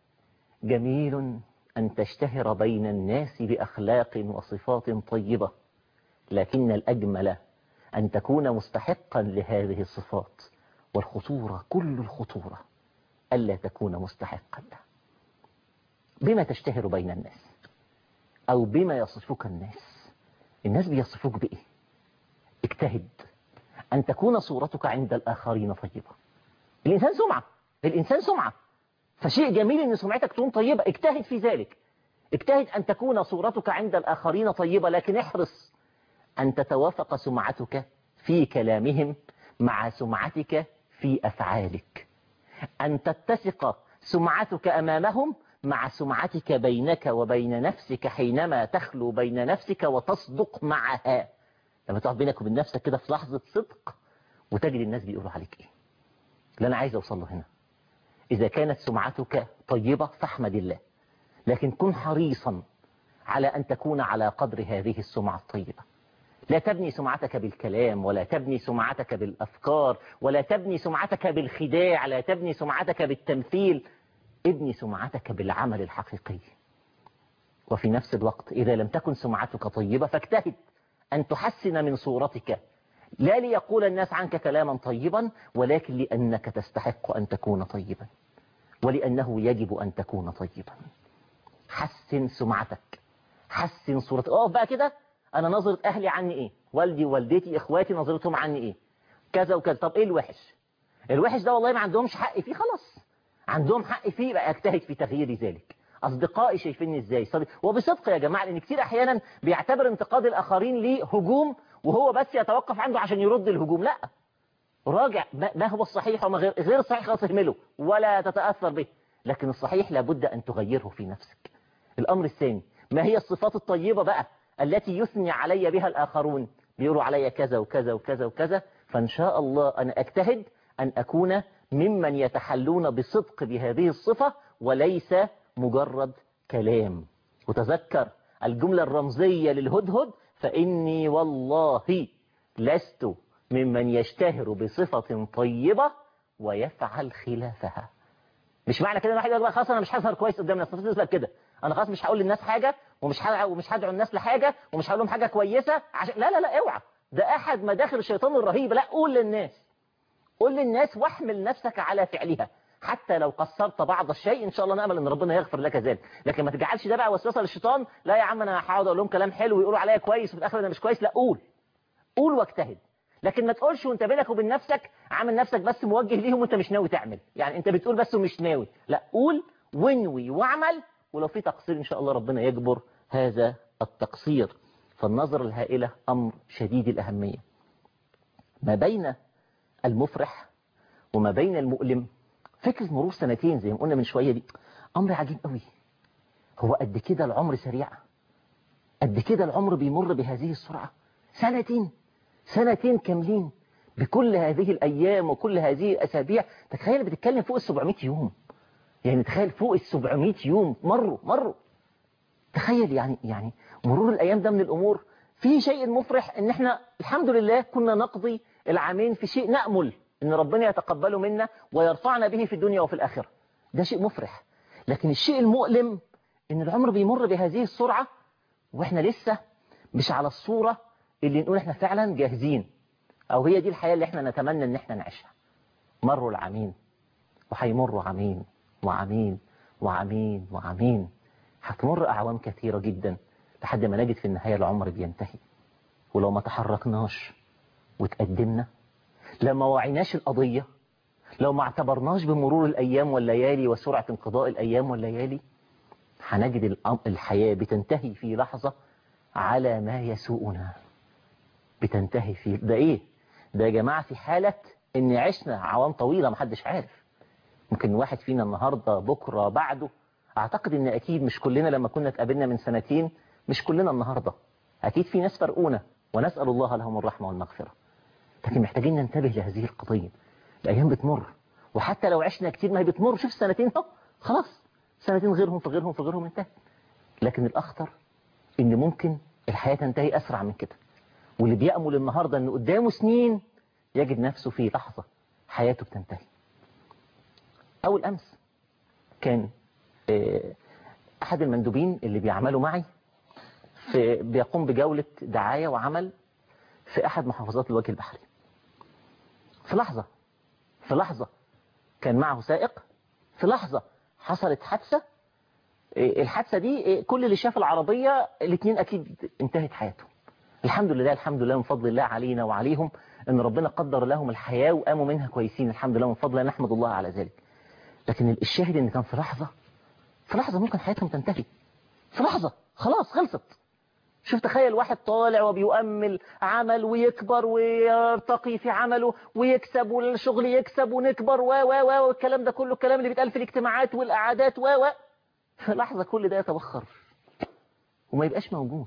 [SPEAKER 1] جميل أن تشتهر بين الناس بأخلاق وصفات طيبة لكن الأجمل أن تكون مستحقا لهذه الصفات والخطورة كل الخطورة ألا تكون مستحقا لها بما تشتهر بين الناس أو بما يصفك الناس الناس بيصفوك بإيه اجتهد أن تكون صورتك عند الآخرين طيبة الإنسان سمعة الإنسان سمعة فشيء جميل أن سمعتك تكون طيبة اجتهد في ذلك اجتهد أن تكون صورتك عند الآخرين طيبة لكن احرص أن تتوافق سمعتك في كلامهم مع سمعتك في أفعالك أن تتسق سمعتك أمامهم مع سمعتك بينك وبين نفسك حينما تخلو بين نفسك وتصدق معها لما تقعد بينك وبين نفسك كده في لحظة صدق وتجد الناس بيقولوا عليك ايه اللي انا عايز اوصل له هنا اذا كانت سمعتك طيبة فاحمد الله لكن كن حريصا على ان تكون على قدر هذه السمعة الطيبة لا تبني سمعتك بالكلام ولا تبني سمعتك بالافكار ولا تبني سمعتك بالخداع لا تبني سمعتك بالتمثيل ابني سمعتك بالعمل الحقيقي وفي نفس الوقت إذا لم تكن سمعتك طيبة فاجتهد أن تحسن من صورتك لا ليقول الناس عنك كلاما طيبا ولكن لأنك تستحق أن تكون طيبا ولأنه يجب أن تكون طيبا حسن سمعتك حسن صورتك اقف بقى كده أنا نظرة أهلي عني إيه والدي ووالدتي إخواتي نظرتهم عني إيه كذا وكذا طب إيه الوحش الوحش ده والله ما عندهمش حق فيه خلاص عندهم حق فيه بقى اجتهد في تغيير ذلك أصدقائي شايفيني إزاي صدق وبصدق يا جماعة لأن كتير أحيانا بيعتبر انتقاد الآخرين ليه هجوم وهو بس يتوقف عنده عشان يرد الهجوم لا راجع ما هو الصحيح وما غير غير الصحيح خلاص اهمله ولا تتأثر به لكن الصحيح لابد أن تغيره في نفسك الأمر الثاني ما هي الصفات الطيبة بقى التي يثني علي بها الآخرون بيقولوا علي كذا وكذا وكذا وكذا فإن شاء الله أنا أجتهد أن أكون ممن يتحلون بصدق بهذه الصفة وليس مجرد كلام وتذكر الجملة الرمزية للهدهد فإني والله لست ممن يشتهر بصفة طيبة ويفعل خلافها مش معنى كده ان واحد يقول بقى خلاص انا مش هظهر كويس قدام الناس تثبت كده انا خلاص مش هقول للناس حاجه ومش ه... ومش هدعو الناس لحاجه ومش هقول لهم حاجه كويسه عشان لا لا لا اوعى ده احد مداخل الشيطان الرهيبه لا قول للناس قول للناس واحمل نفسك على فعلها حتى لو قصرت بعض الشيء ان شاء الله نامل ان ربنا يغفر لك ذلك لكن ما تجعلش ده بقى وسوسه للشيطان لا يا عم انا هقعد اقول لهم كلام حلو ويقولوا عليا كويس وفي الاخر انا مش كويس لا قول قول واجتهد لكن ما تقولش وانت بينك وبين نفسك عامل نفسك بس موجه ليهم وانت مش ناوي تعمل يعني انت بتقول بس ومش ناوي لا قول وانوي واعمل ولو في تقصير ان شاء الله ربنا يجبر هذا التقصير فالنظر الهائلة امر شديد الاهمية ما بين المفرح وما بين المؤلم فكرة مرور سنتين زي ما قلنا من شوية دي امر عجيب قوي هو قد كده العمر سريع قد كده العمر بيمر بهذه السرعة سنتين سنتين كاملين بكل هذه الأيام وكل هذه الأسابيع تخيل بتتكلم فوق ال 700 يوم يعني تخيل فوق ال 700 يوم مروا مروا تخيل يعني يعني مرور الأيام ده من الأمور في شيء مفرح إن إحنا الحمد لله كنا نقضي العامين في شيء نأمل إن ربنا يتقبله منا ويرفعنا به في الدنيا وفي الآخرة ده شيء مفرح لكن الشيء المؤلم إن العمر بيمر بهذه السرعة وإحنا لسه مش على الصورة اللي نقول إحنا فعلا جاهزين أو هي دي الحياة اللي إحنا نتمنى إن إحنا نعيشها مروا العامين وهيمروا عامين وعامين وعامين وعامين هتمر أعوام كثيرة جدا لحد ما نجد في النهاية العمر بينتهي ولو ما تحركناش وتقدمنا لو ما وعيناش القضية لو ما اعتبرناش بمرور الأيام والليالي وسرعة انقضاء الأيام والليالي هنجد الحياة بتنتهي في لحظة على ما يسوءنا بتنتهي في ده ايه ده يا جماعة في حالة ان عشنا عوام طويلة محدش عارف ممكن واحد فينا النهاردة بكرة بعده اعتقد ان اكيد مش كلنا لما كنا اتقابلنا من سنتين مش كلنا النهاردة اكيد في ناس فرقونا ونسأل الله لهم الرحمة والمغفرة لكن محتاجين ننتبه لهذه القضية الايام بتمر وحتى لو عشنا كتير ما هي بتمر شوف سنتين اهو خلاص سنتين غيرهم في غيرهم في غيرهم انتهت لكن الاخطر ان ممكن الحياة تنتهي اسرع من كده واللي بيأمل النهاردة ان قدامه سنين يجد نفسه في لحظة حياته بتنتهي اول امس كان احد المندوبين اللي بيعملوا معي في بيقوم بجولة دعاية وعمل في احد محافظات الوجه البحري في لحظة في لحظة كان معه سائق في لحظة حصلت حادثة الحادثة دي كل اللي شاف العربية الاثنين اكيد انتهت حياتهم الحمد لله الحمد لله من فضل الله علينا وعليهم ان ربنا قدر لهم الحياة وقاموا منها كويسين الحمد لله من فضل الله نحمد الله على ذلك لكن الشاهد ان كان في لحظة في لحظة ممكن حياتهم تنتهي في لحظة خلاص خلصت شوف تخيل واحد طالع وبيؤمل عمل ويكبر ويرتقي في عمله ويكسب والشغل يكسب ونكبر و و و والكلام ده كله الكلام اللي بيتقال في الاجتماعات والقعدات و و في لحظة كل ده يتبخر وما يبقاش موجود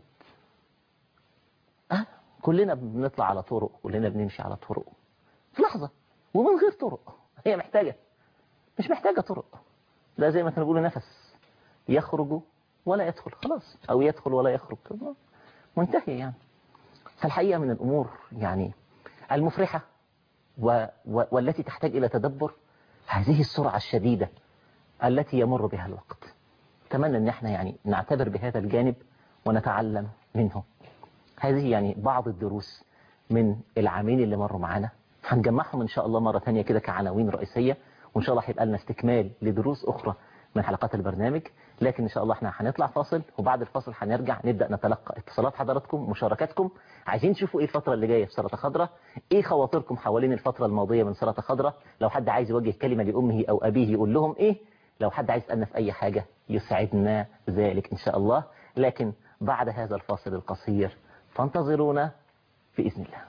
[SPEAKER 1] أه؟ كلنا بنطلع على طرق كلنا بنمشي على طرق في لحظة ومن غير طرق هي محتاجة مش محتاجة طرق ده زي ما كانوا بيقولوا نفس يخرج ولا يدخل خلاص أو يدخل ولا يخرج منتهي يعني فالحقيقة من الأمور يعني المفرحة و... و... والتي تحتاج إلى تدبر هذه السرعة الشديدة التي يمر بها الوقت أتمنى أن احنا يعني نعتبر بهذا الجانب ونتعلم منه هذه يعني بعض الدروس من العامين اللي مروا معانا هنجمعهم إن شاء الله مرة ثانية كده كعناوين رئيسية وإن شاء الله هيبقى لنا استكمال لدروس أخرى من حلقات البرنامج لكن إن شاء الله احنا هنطلع فاصل وبعد الفاصل هنرجع نبدأ نتلقى اتصالات حضراتكم مشاركاتكم عايزين تشوفوا ايه الفترة اللي جاية في سلطة خضراء ايه خواطركم حوالين الفترة الماضية من سلطة خضراء لو حد عايز يوجه كلمة لأمه أو أبيه يقول لهم ايه لو حد عايز يسألنا في أي حاجة يسعدنا ذلك إن شاء الله لكن بعد هذا الفاصل القصير فانتظرونا بإذن الله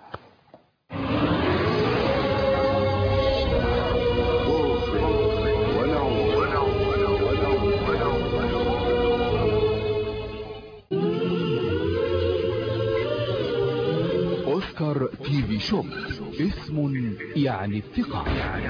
[SPEAKER 3] اوسكار تي في شوب اسم يعني الثقة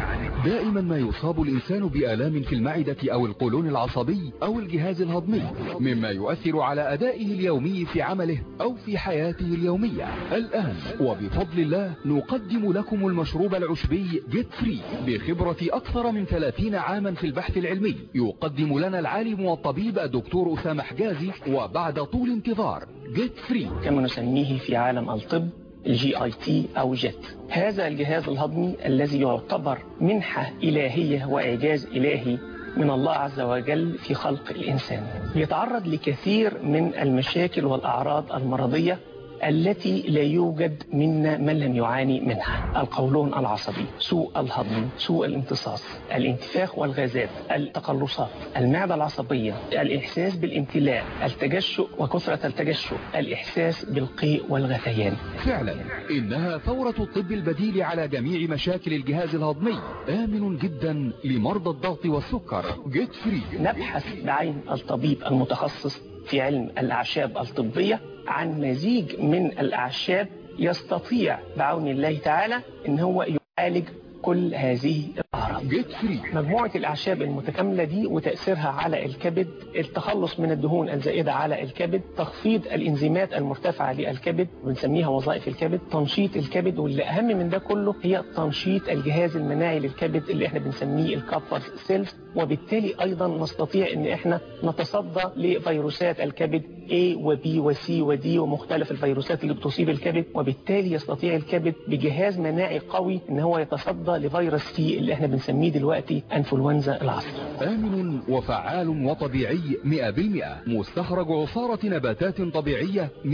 [SPEAKER 3] دائما ما يصاب الانسان بآلام في المعدة او القولون العصبي او الجهاز الهضمي مما يؤثر على ادائه اليومي في عمله او في حياته اليومية الان وبفضل الله نقدم لكم المشروب العشبي جيت فري بخبرة اكثر من 30 عاما في البحث العلمي يقدم لنا العالم والطبيب الدكتور اسامة حجازي وبعد طول انتظار جيت فري
[SPEAKER 4] كما نسميه في عالم الطب الجي اي تي او جيت هذا الجهاز الهضمي الذي يعتبر منحة إلهية وإعجاز إلهي من الله عز وجل في خلق الإنسان يتعرض لكثير من المشاكل والأعراض المرضية التي لا يوجد منا من لم يعاني منها القولون العصبي سوء الهضم سوء الامتصاص الانتفاخ والغازات التقلصات المعدة العصبية الإحساس بالامتلاء التجشؤ وكثرة التجشؤ الإحساس بالقيء والغثيان
[SPEAKER 3] فعلا إنها ثورة الطب البديل على جميع مشاكل الجهاز الهضمي آمن جدا لمرضى الضغط والسكر جيت فري
[SPEAKER 4] نبحث بعين الطبيب المتخصص في علم الأعشاب الطبية عن مزيج من الأعشاب يستطيع بعون الله تعالى ان هو يعالج كل هذه الأعراض
[SPEAKER 3] جيت فري
[SPEAKER 4] مجموعة الأعشاب المتكاملة دي وتأثيرها على الكبد التخلص من الدهون الزائدة على الكبد تخفيض الإنزيمات المرتفعة للكبد بنسميها وظائف الكبد تنشيط الكبد واللي أهم من ده كله هي تنشيط الجهاز المناعي للكبد اللي احنا بنسميه الكابر سيلز وبالتالي أيضا نستطيع ان احنا نتصدى لفيروسات الكبد A و B و C و D ومختلف الفيروسات اللي بتصيب الكبد وبالتالي يستطيع الكبد بجهاز مناعي قوي ان هو يتصدى لفيروس سي اللي احنا بنسميه دلوقتي انفلونزا العصر
[SPEAKER 3] آمن وفعال وطبيعي 100% مستخرج عصارة نباتات طبيعية 100%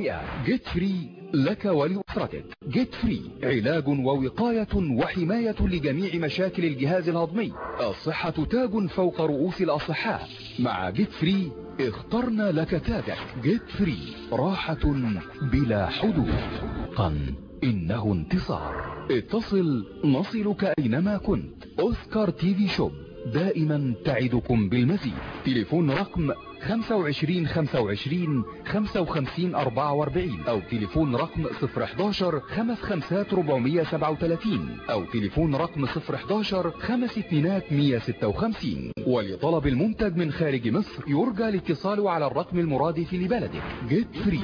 [SPEAKER 3] جيت فري لك ولأسرتك جيت فري علاج ووقاية وحماية لجميع مشاكل الجهاز الهضمي الصحة تاج فوق رؤوس الأصحاء مع جيت فري اخترنا لك تاجك جيت فري راحة بلا حدود قن إنه انتصار اتصل نصلك أينما كنت أوسكار تي في شوب دائما تعدكم بالمزيد تليفون رقم 25 25 55 44 أو تليفون رقم 011 55 437 أو تليفون رقم 011 5 2 156 ولطلب المنتج من خارج مصر يرجى الاتصال على الرقم المرادف لبلدك جيت فري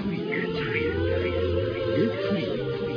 [SPEAKER 3] جيت فري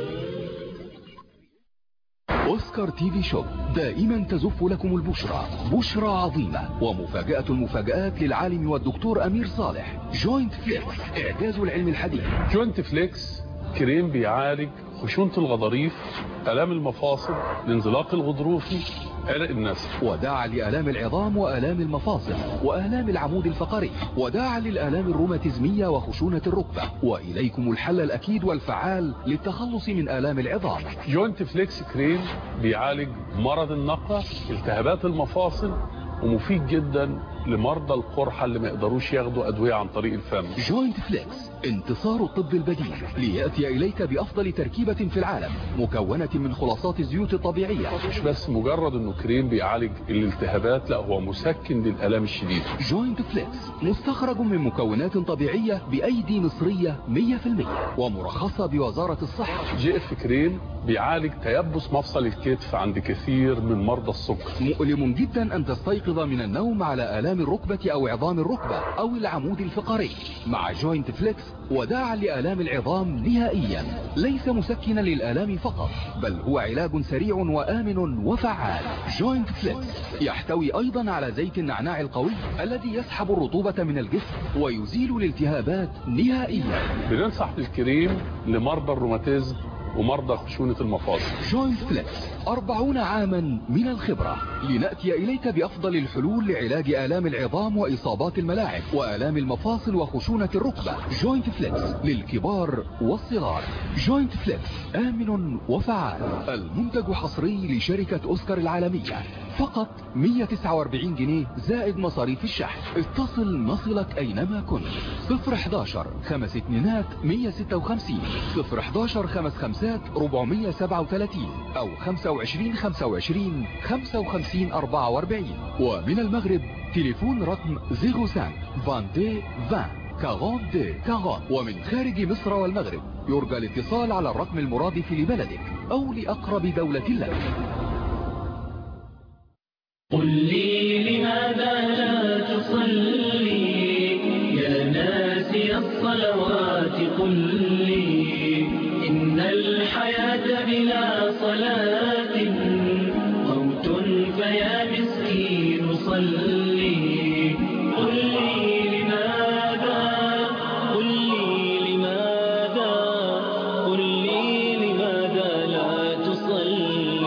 [SPEAKER 3] اوسكار تي في شوب دائما تزف لكم البشرى بشرى عظيمة ومفاجأة المفاجآت للعالم والدكتور امير صالح جوينت فليكس اعجاز العلم الحديث
[SPEAKER 5] جوينت فليكس كريم بيعالج خشونة الغضاريف آلام المفاصل الانزلاق الغضروفي عرق النسل
[SPEAKER 3] وداعا لآلام العظام وآلام المفاصل وآلام العمود الفقري وداعا للآلام الروماتيزمية وخشونة الركبة وإليكم الحل الأكيد والفعال للتخلص من آلام العظام
[SPEAKER 5] جوينت فليكس كريم بيعالج مرض النقرة التهابات المفاصل ومفيد جدا لمرضى القرحة اللي ما يقدروش ياخدوا أدوية عن طريق الفم
[SPEAKER 3] جوينت فليكس انتصار الطب البديل ليأتي إليك بأفضل تركيبة في العالم مكونة من خلاصات الزيوت الطبيعية
[SPEAKER 5] مش بس مجرد انه كريم بيعالج الالتهابات لا هو مسكن للآلام الشديدة
[SPEAKER 3] جوينت فليكس مستخرج من مكونات طبيعية بأيدي مصرية 100% ومرخصة بوزارة الصحة
[SPEAKER 5] جي اف كريم بيعالج تيبس مفصل الكتف عند كثير من مرضى السكر
[SPEAKER 3] مؤلم جدا أن تستيقظ من النوم على آلام الركبة أو عظام الركبة أو العمود الفقري مع جوينت فليكس وداعا لآلام العظام نهائيا ليس مسكنا للآلام فقط بل هو علاج سريع وآمن وفعال جوينت فليكس يحتوي أيضا على زيت النعناع القوي الذي يسحب الرطوبة من الجسم ويزيل الالتهابات نهائيا
[SPEAKER 5] بننصح بالكريم لمرضى الروماتيزم ومرضى خشونة المفاصل
[SPEAKER 3] جوينت فليكس أربعون عاما من الخبرة لنأتي إليك بأفضل الحلول لعلاج آلام العظام وإصابات الملاعب وآلام المفاصل وخشونة الركبة جوينت فليكس للكبار والصغار جوينت فليكس آمن وفعال المنتج حصري لشركة أوسكار العالمية فقط 149 جنيه زائد مصاريف الشحن اتصل نصلك أينما كنت 011 خمس اتنينات 156 011 خمس خمسات 437 أو 25 25 55 44 ومن المغرب تليفون رقم 05 22 20 كارون دي كارون ومن خارج مصر والمغرب يرجى الاتصال على الرقم المرادف لبلدك أو لأقرب دولة لك
[SPEAKER 2] قل لي لماذا لا تصلي يا ناسي الصلوات قل لي إن الحياة بلا صلاة موت فيا مسكين صلي قل لي لماذا قل لي لماذا قل لي لماذا لا تصلي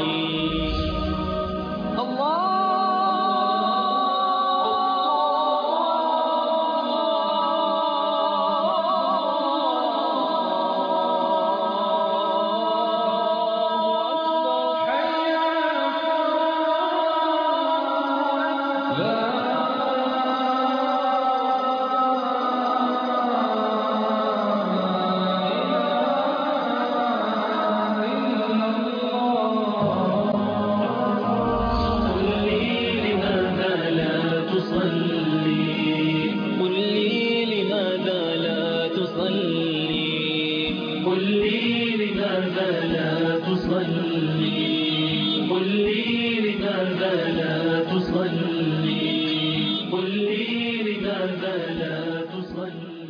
[SPEAKER 2] قل لي لماذا لا تصلي قل لي لماذا لا تصلي قل لي لماذا لا تصلي قل لي لماذا لا تصلي قل لي لماذا لا تصلي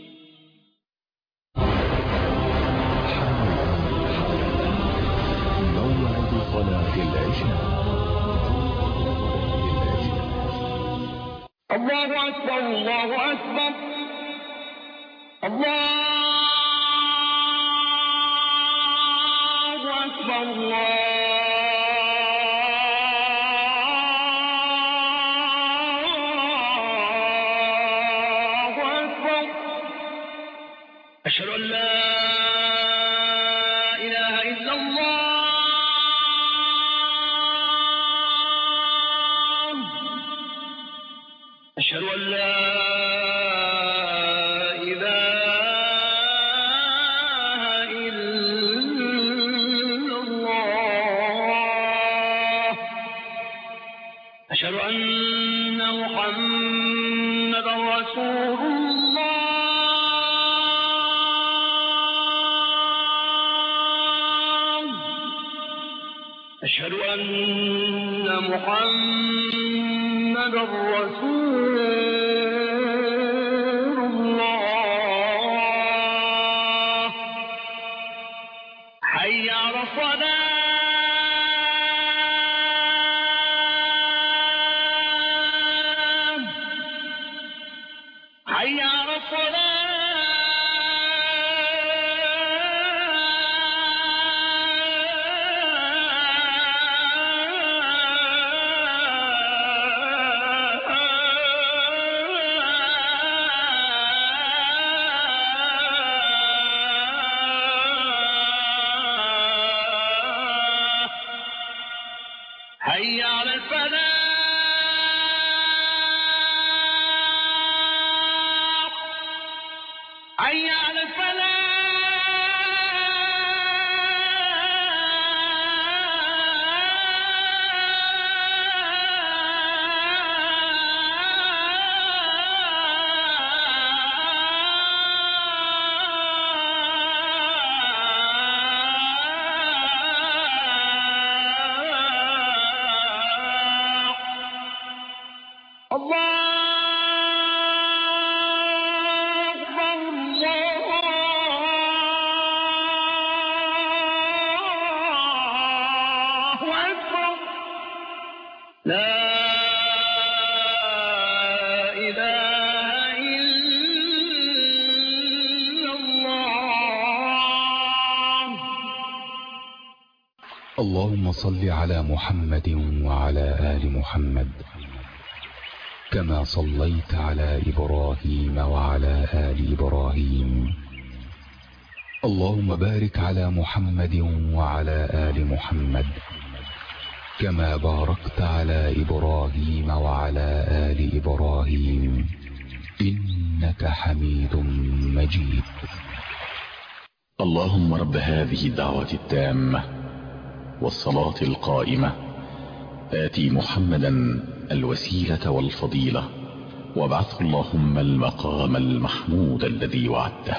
[SPEAKER 3] موعد صلاة العشاء
[SPEAKER 6] الله أكبر الله أكبر الله أكبر الله أكبر أشهد أن لا إله إلا الله أشهد أن لا إله إلا الله أشهد أن محمدا رسول الله أشهد أن محمدا رسول الله حي على الصلاة حي على الصلاة حي على الفلاح حي على الفلاح الله أكبر الله أكبر لا إله إلا الله
[SPEAKER 3] اللهم صل على محمد وعلى آل محمد كما صليت على إبراهيم وعلى آل إبراهيم اللهم بارك على محمد وعلى آل محمد كما باركت على إبراهيم وعلى آل إبراهيم إنك حميد مجيد
[SPEAKER 7] اللهم رب هذه الدعوة التامة والصلاة القائمة آتي محمدا الوسيلة والفضيلة وابعثه اللهم المقام المحمود الذي وعدته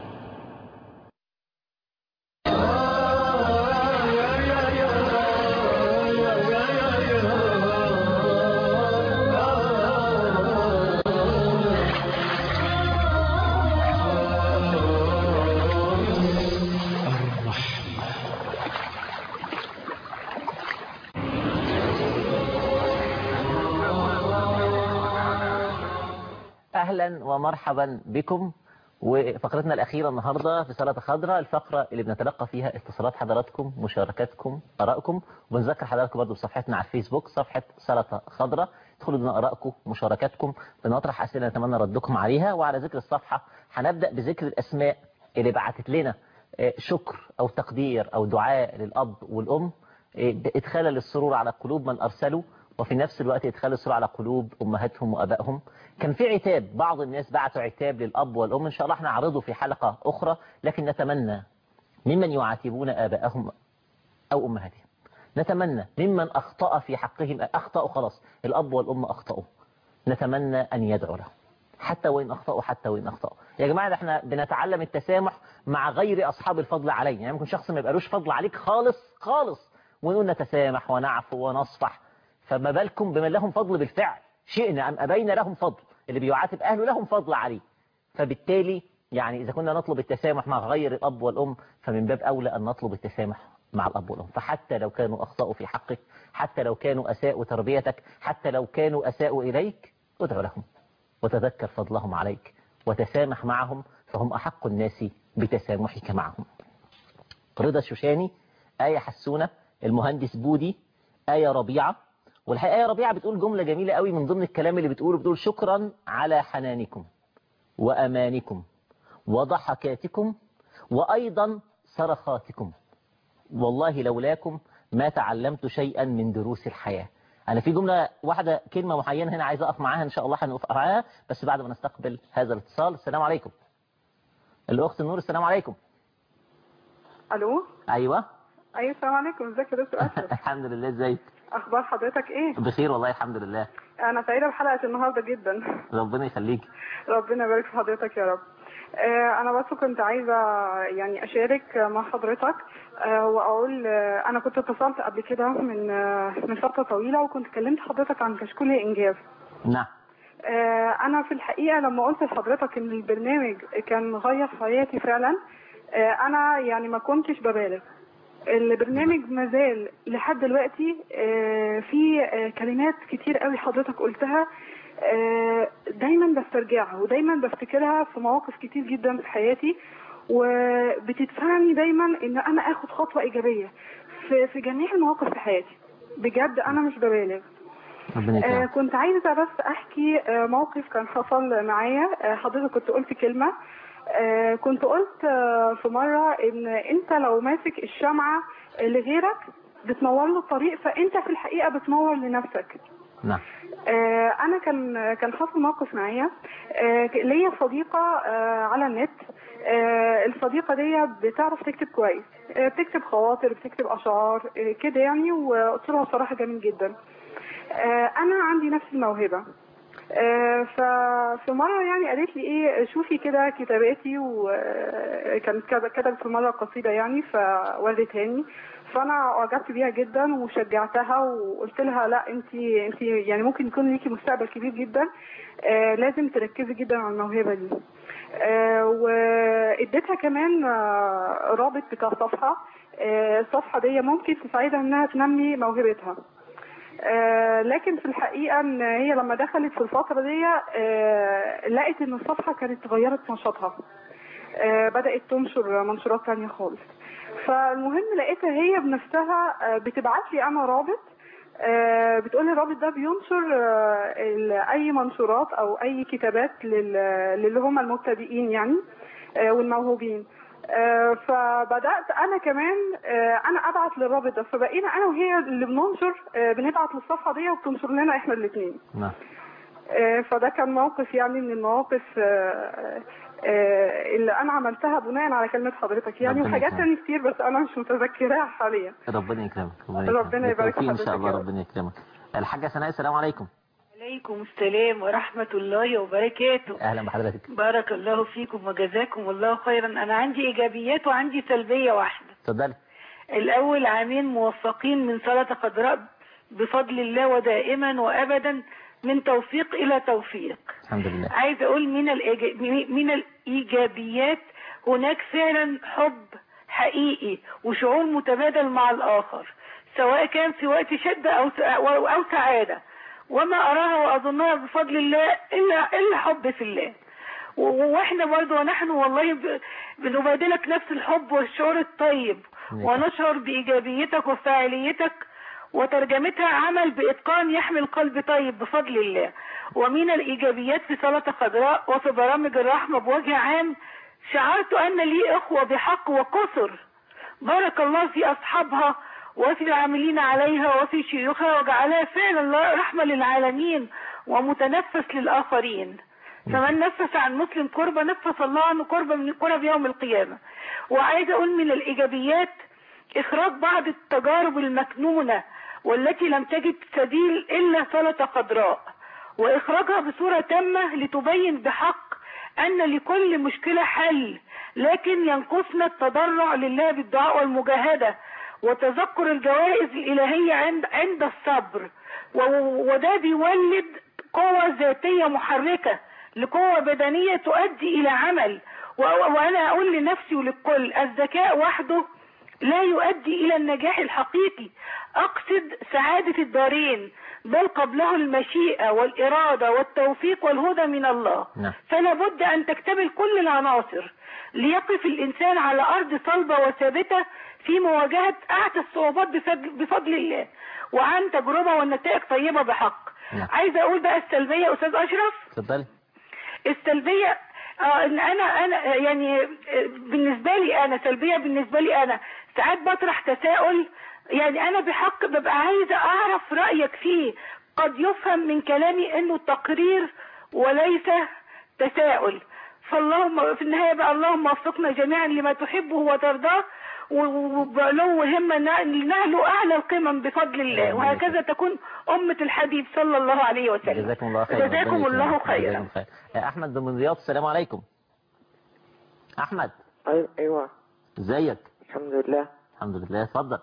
[SPEAKER 1] اهلا ومرحبا بكم وفقرتنا الاخيره النهارده في صلاه خضراء الفقره اللي بنتلقى فيها اتصالات حضراتكم مشاركاتكم ارائكم وبنذكر حضراتكم برضه بصفحتنا على الفيسبوك صفحه سلطه خضراء ادخلوا لنا ارائكم مشاركاتكم بنطرح اسئله نتمنى ردكم عليها وعلى ذكر الصفحه هنبدا بذكر الاسماء اللي بعتت لنا آه، شكر او تقدير او دعاء للاب والام آه، ادخالا للسرور على قلوب من ارسلوا وفي نفس الوقت ادخال السرور على قلوب امهاتهم وابائهم كان في عتاب بعض الناس بعتوا عتاب للاب والام ان شاء الله احنا نعرضه في حلقه اخرى لكن نتمنى ممن يعاتبون ابائهم او امهاتهم نتمنى ممن اخطا في حقهم اخطاوا خلاص الاب والام اخطاوا نتمنى ان يدعوا لهم حتى وان اخطاوا حتى وان اخطاوا يا جماعه ده احنا بنتعلم التسامح مع غير اصحاب الفضل علينا يعني ممكن شخص ما يبقالوش فضل عليك خالص خالص ونقول نتسامح ونعفو ونصفح فما بالكم بمن لهم فضل بالفعل شئنا ام ابينا لهم فضل اللي بيعاتب اهله لهم فضل عليه فبالتالي يعني اذا كنا نطلب التسامح مع غير الاب والام فمن باب اولى ان نطلب التسامح مع الاب والام فحتى لو كانوا اخطاوا في حقك حتى لو كانوا اساءوا تربيتك حتى لو كانوا اساءوا اليك ادعو لهم وتذكر فضلهم عليك وتسامح معهم فهم احق الناس بتسامحك معهم رضا الشوشاني آية حسونة المهندس بودي آية ربيعة والحقيقة آية ربيعة بتقول جملة جميلة قوي من ضمن الكلام اللي بتقوله بتقول شكرا على حنانكم وأمانكم وضحكاتكم وأيضا صرخاتكم والله لولاكم ما تعلمت شيئا من دروس الحياة أنا في جملة واحدة كلمة معينة هنا عايز أقف معاها إن شاء الله هنقف معاها بس بعد ما نستقبل هذا الاتصال السلام عليكم الأخت النور السلام عليكم
[SPEAKER 8] الو
[SPEAKER 1] أيوة
[SPEAKER 8] ايوه السلام عليكم ازيك يا دكتور اشرف
[SPEAKER 1] الحمد لله ازيك
[SPEAKER 8] اخبار حضرتك ايه
[SPEAKER 1] بخير والله الحمد لله
[SPEAKER 8] انا سعيده بحلقه النهارده جدا
[SPEAKER 1] ربنا يخليك
[SPEAKER 8] ربنا يبارك في حضرتك يا رب آه، انا بس كنت عايزه يعني اشارك مع حضرتك آه، واقول آه، انا كنت اتصلت قبل كده من آه، من فتره طويله وكنت كلمت حضرتك عن كشكول الانجاز
[SPEAKER 1] نعم
[SPEAKER 8] آه، انا في الحقيقه لما قلت لحضرتك ان البرنامج كان غير حياتي فعلا آه، انا يعني ما كنتش ببالغ البرنامج مازال لحد دلوقتي آه، في آه، كلمات كتير قوي حضرتك قلتها آه، دايما بسترجعها ودايما بفتكرها في مواقف كتير جدا في حياتي وبتدفعني دايما ان انا اخد خطوه ايجابيه في في جميع المواقف في حياتي بجد انا مش ببالغ
[SPEAKER 1] ربنا
[SPEAKER 8] آه
[SPEAKER 1] يكرمك
[SPEAKER 8] كنت عايزة بس أحكي آه موقف كان حصل معايا آه حضرتك كنت قلت كلمة آه كنت قلت آه في مرة إن أنت لو ماسك الشمعة لغيرك بتنور له الطريق فأنت في الحقيقة بتنور لنفسك
[SPEAKER 1] نعم
[SPEAKER 8] آه، انا كان كان حصل موقف معايا آه، ليا صديقه آه، على النت آه، الصديقه دي بتعرف تكتب كويس آه، بتكتب خواطر بتكتب اشعار آه، كده يعني وقلت لها بصراحه جميل جدا آه، انا عندي نفس الموهبه آه، ففي مرة يعني قالت لي ايه شوفي كده كتاباتي وكانت كتبت في مرة قصيدة يعني فورتهاني فانا اعجبت بيها جدا وشجعتها وقلت لها لا انت انت يعني ممكن يكون ليكي مستقبل كبير جدا آه لازم تركزي جدا على الموهبه دي آه واديتها كمان آه رابط بتاع صفحه آه الصفحه دي ممكن تساعدها انها تنمي موهبتها آه لكن في الحقيقه ان هي لما دخلت في الفتره دي آه لقت ان الصفحه كانت غيرت نشاطها آه بدات تنشر منشورات تانية خالص فالمهم لقيتها هي بنفسها آه بتبعت لي انا رابط آه بتقول لي الرابط ده بينشر آه ال- اي منشورات او اي كتابات لل- للي هم المبتدئين يعني آه والموهوبين آه فبدات انا كمان آه انا ابعت للرابط ده فبقينا انا وهي اللي بننشر آه بنبعت للصفحه دي وبتنشر لنا احنا الاثنين
[SPEAKER 1] نعم
[SPEAKER 8] آه، فده كان موقف يعني من المواقف آه، آه، اللي انا عملتها بناء على كلمه حضرتك يعني
[SPEAKER 1] ربنا
[SPEAKER 8] وحاجات
[SPEAKER 1] يكرمك.
[SPEAKER 8] تانية كتير بس انا مش متذكراها حاليا
[SPEAKER 1] ربنا يكرمك
[SPEAKER 8] ربنا يبارك في
[SPEAKER 1] بالتوفيق ان شاء
[SPEAKER 8] حضرتك
[SPEAKER 1] الله
[SPEAKER 8] يا رب.
[SPEAKER 1] ربنا يكرمك الحاجة سناء السلام عليكم
[SPEAKER 9] عليكم السلام ورحمة الله وبركاته
[SPEAKER 1] اهلا بحضرتك
[SPEAKER 9] بارك الله فيكم وجزاكم الله خيرا أنا عندي إيجابيات وعندي سلبية واحدة
[SPEAKER 1] اتفضلي
[SPEAKER 9] الأول عامين موفقين من صلاة خضراء بفضل الله ودائما وأبدا من توفيق إلى توفيق
[SPEAKER 1] الحمد لله
[SPEAKER 9] عايز أقول من الإيج- من الإيجابيات هناك فعلا حب حقيقي وشعور متبادل مع الآخر سواء كان في وقت شدة أو أو أو سعادة وما أراها وأظنها بفضل الله إلا إلا حب في الله و- واحنا برضه ونحن والله ب- بنبادلك نفس الحب والشعور الطيب
[SPEAKER 10] نعم.
[SPEAKER 9] ونشعر بإيجابيتك وفاعليتك وترجمتها عمل بإتقان يحمل قلب طيب بفضل الله ومن الإيجابيات في صلاة خضراء وفي برامج الرحمة بوجه عام شعرت أن لي إخوة بحق وكثر بارك الله في أصحابها وفي العاملين عليها وفي شيوخها وجعلها فعلا رحمة للعالمين ومتنفس للآخرين فمن نفس عن مسلم كربة نفس الله عنه كربة من كرب يوم القيامة وعايزة أقول من الإيجابيات إخراج بعض التجارب المكنونة والتي لم تجد سبيل إلا صلاة خضراء وإخراجها بصورة تامة لتبين بحق أن لكل مشكلة حل لكن ينقصنا التضرع لله بالدعاء والمجاهدة وتذكر الجوائز الإلهية عند عند الصبر و- وده بيولد قوة ذاتية محركة لقوة بدنية تؤدي إلى عمل و- وأنا أقول لنفسي وللكل الذكاء وحده لا يؤدي إلى النجاح الحقيقي أقصد سعادة الدارين بل قبله المشيئة والإرادة والتوفيق والهدى من الله
[SPEAKER 1] نعم.
[SPEAKER 9] فلا بد أن تكتمل كل العناصر ليقف الإنسان على أرض صلبة وثابتة في مواجهة أعتى الصعوبات بفضل, بفضل الله وعن تجربة والنتائج طيبة بحق
[SPEAKER 1] نعم.
[SPEAKER 9] عايزة أقول بقى السلبية يا أستاذ أشرف
[SPEAKER 1] اتفضلي
[SPEAKER 9] السلبية آه إن انا انا يعني آه، بالنسبة لي انا سلبية بالنسبة لي انا ساعات بطرح تساؤل يعني انا بحق ببقى عايزة اعرف رأيك فيه قد يفهم من كلامي انه تقرير وليس تساؤل فاللهم في النهاية بقى اللهم وفقنا جميعا لما تحبه وترضاه و- وبعلو همة ن- لنعلو أعلى القمم بفضل الله وهكذا تكون أمة الحبيب صلى الله عليه وسلم
[SPEAKER 1] جزاكم الله خيرا
[SPEAKER 9] جزاكم
[SPEAKER 1] ربنا
[SPEAKER 9] الله
[SPEAKER 1] يكرمك.
[SPEAKER 9] خيرا
[SPEAKER 1] جزاكم خير. آه، احمد من رياض السلام عليكم احمد
[SPEAKER 11] أيوة, أيوة
[SPEAKER 1] ازيك
[SPEAKER 11] الحمد لله
[SPEAKER 1] الحمد لله اتفضل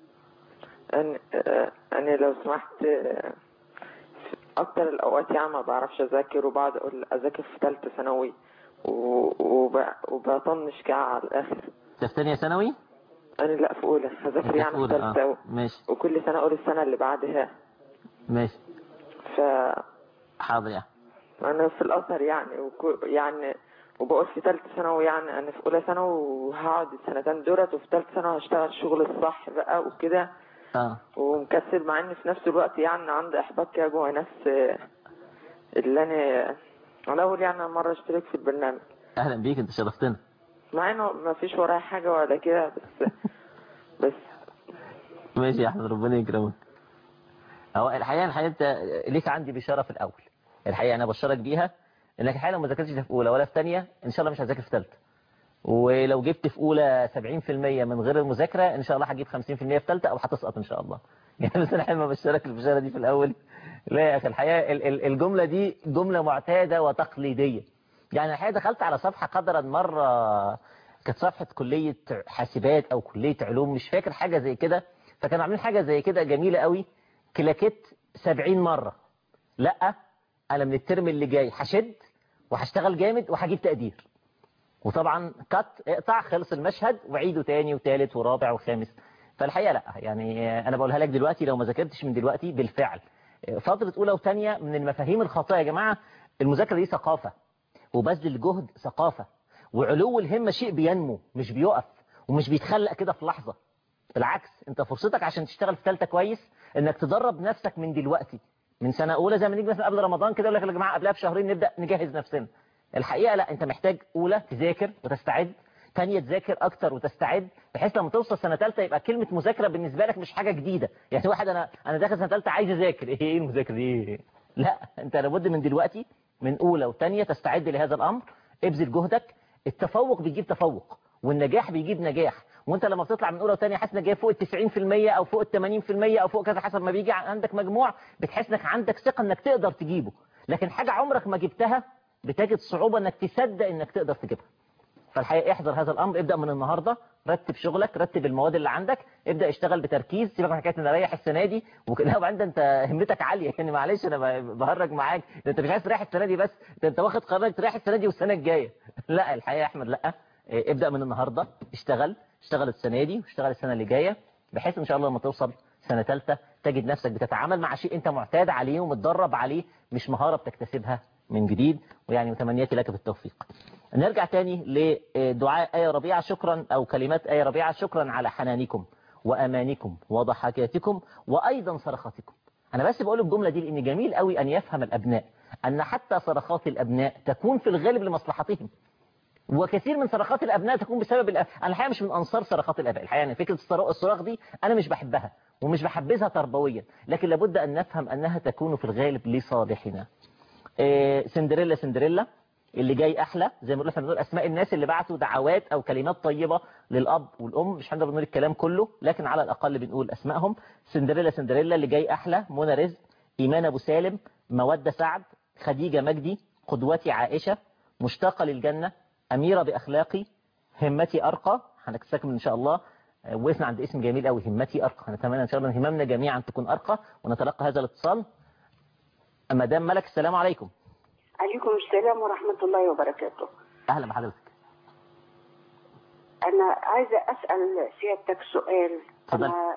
[SPEAKER 11] أنا, آه، أنا لو سمحت آه، في أكتر الأوقات يعني ما بعرفش أذاكر وبعد أقول أذاكر في ثالثة ثانوي و- وب- وبطنش كده على الآخر
[SPEAKER 1] انت في ثانيه ثانوي
[SPEAKER 11] أنا لا في أولى هذاكر
[SPEAKER 1] انت
[SPEAKER 11] يعني
[SPEAKER 1] في
[SPEAKER 11] في
[SPEAKER 1] أولى،
[SPEAKER 11] ثالثة
[SPEAKER 1] آه.
[SPEAKER 11] و-
[SPEAKER 1] ماشي
[SPEAKER 11] وكل سنة أقول السنة اللي بعدها
[SPEAKER 1] ماشي
[SPEAKER 11] ف
[SPEAKER 1] حاضر يا
[SPEAKER 11] أنا في الأزهر يعني وكو يعني وبقول في ثالثة ثانوي يعني أنا في أولى ثانوي وهقعد السنتين دولت وفي ثالثة ثانوي هشتغل شغل الصح بقى وكده
[SPEAKER 1] اه
[SPEAKER 11] ومكسل مع إن في نفس الوقت يعني عندي إحباط كده جوه نفس اللي أنا أنا أول يعني مرة أشترك في البرنامج
[SPEAKER 1] اهلا بيك انت شرفتنا
[SPEAKER 11] مع إنه ما فيش ورايا حاجة ولا كده بس بس
[SPEAKER 1] ماشي يا احمد ربنا يكرمك هو الحقيقه الحقيقه انت ليك عندي بشاره في الاول الحقيقه انا بشرك بيها انك الحقيقه لو ما ذاكرتش في اولى ولا في ثانيه ان شاء الله مش هتذاكر في ثالثه ولو جبت في اولى 70% من غير المذاكره ان شاء الله هتجيب 50% في ثالثه او هتسقط ان شاء الله يعني بس انا حلم ابشرك البشاره دي في الاول لا يا اخي الحقيقه ال- ال- الجمله دي جمله معتاده وتقليديه يعني الحقيقه دخلت على صفحه قدرا مره كانت صفحه كليه حاسبات او كليه علوم مش فاكر حاجه زي كده فكانوا عاملين حاجه زي كده جميله قوي كلاكيت 70 مره لا انا من الترم اللي جاي هشد وهشتغل جامد وهجيب تقدير وطبعا كات اقطع خلص المشهد وعيده تاني وتالت ورابع وخامس فالحقيقه لا يعني انا بقولها لك دلوقتي لو ما ذاكرتش من دلوقتي بالفعل فتره اولى وثانيه من المفاهيم الخاطئه يا جماعه المذاكره دي ثقافه وبذل الجهد ثقافه وعلو الهمه شيء بينمو مش بيقف ومش بيتخلق كده في لحظه بالعكس انت فرصتك عشان تشتغل في ثالثه كويس انك تدرب نفسك من دلوقتي من سنه اولى زي ما نيجي مثلا قبل رمضان كده يقول لك يا جماعه قبلها بشهرين نبدا نجهز نفسنا الحقيقه لا انت محتاج اولى تذاكر وتستعد ثانيه تذاكر اكتر وتستعد بحيث لما توصل سنه ثالثه يبقى كلمه مذاكره بالنسبه لك مش حاجه جديده يعني واحد انا انا داخل سنه ثالثه عايز اذاكر ايه ايه المذاكره دي إيه؟ لا انت لابد من دلوقتي من اولى وثانيه تستعد لهذا الامر ابذل جهدك التفوق بيجيب تفوق والنجاح بيجيب نجاح وانت لما بتطلع من اولى وثانيه حاسس انك جايب فوق ال 90% او فوق ال 80% او فوق كذا حسب ما بيجي عندك مجموع بتحس انك عندك ثقه انك تقدر تجيبه لكن حاجه عمرك ما جبتها بتجد صعوبه انك تصدق انك تقدر تجيبها فالحقيقه احذر هذا الامر ابدا من النهارده رتب شغلك رتب المواد اللي عندك ابدا اشتغل بتركيز سيبك من حكايه ان اريح السنه دي وكده وبعدين انت همتك عاليه يعني معلش انا بهرج معاك ده انت مش عايز تريح السنه دي بس ده انت واخد قرار انك تريح السنه دي والسنه الجايه لا الحقيقه يا احمد لا اه، ابدا من النهارده اشتغل اشتغل السنه دي واشتغل السنه اللي جايه بحيث ان شاء الله لما توصل سنه ثالثه تجد نفسك بتتعامل مع شيء انت معتاد عليه ومتدرب عليه مش مهاره بتكتسبها من جديد ويعني متمنياتي لك بالتوفيق نرجع تاني لدعاء آية ربيعة شكرا أو كلمات آية ربيعة شكرا على حنانكم وأمانكم وضحكاتكم وأيضا صرخاتكم أنا بس بقول الجملة دي لأن جميل قوي أن يفهم الأبناء أن حتى صرخات الأبناء تكون في الغالب لمصلحتهم وكثير من صرخات الابناء تكون بسبب الأب... انا الحقيقه مش من انصار صرخات الاباء الحقيقه يعني فكره الصرا- الصراخ دي انا مش بحبها ومش بحبذها تربويا لكن لابد ان نفهم انها تكون في الغالب لصالحنا إيه، سندريلا سندريلا اللي جاي احلى زي ما قلنا احنا بنقول اسماء الناس اللي بعتوا دعوات او كلمات طيبه للاب والام مش هنقدر نقول الكلام كله لكن على الاقل بنقول اسمائهم سندريلا سندريلا اللي جاي احلى منى رزق ايمان ابو سالم موده سعد خديجه مجدي قدوتي عائشه مشتاقه للجنه اميره باخلاقي همتي ارقى هنستكمل ان شاء الله آه، وقفنا عند اسم جميل قوي همتي ارقى نتمنى ان شاء الله ان هممنا جميعا تكون ارقى ونتلقى هذا الاتصال مدام ملك السلام عليكم
[SPEAKER 10] عليكم السلام ورحمة الله وبركاته
[SPEAKER 1] اهلا بحضرتك
[SPEAKER 10] أنا عايزة أسأل سيادتك سؤال
[SPEAKER 1] اتفضل.
[SPEAKER 10] أنا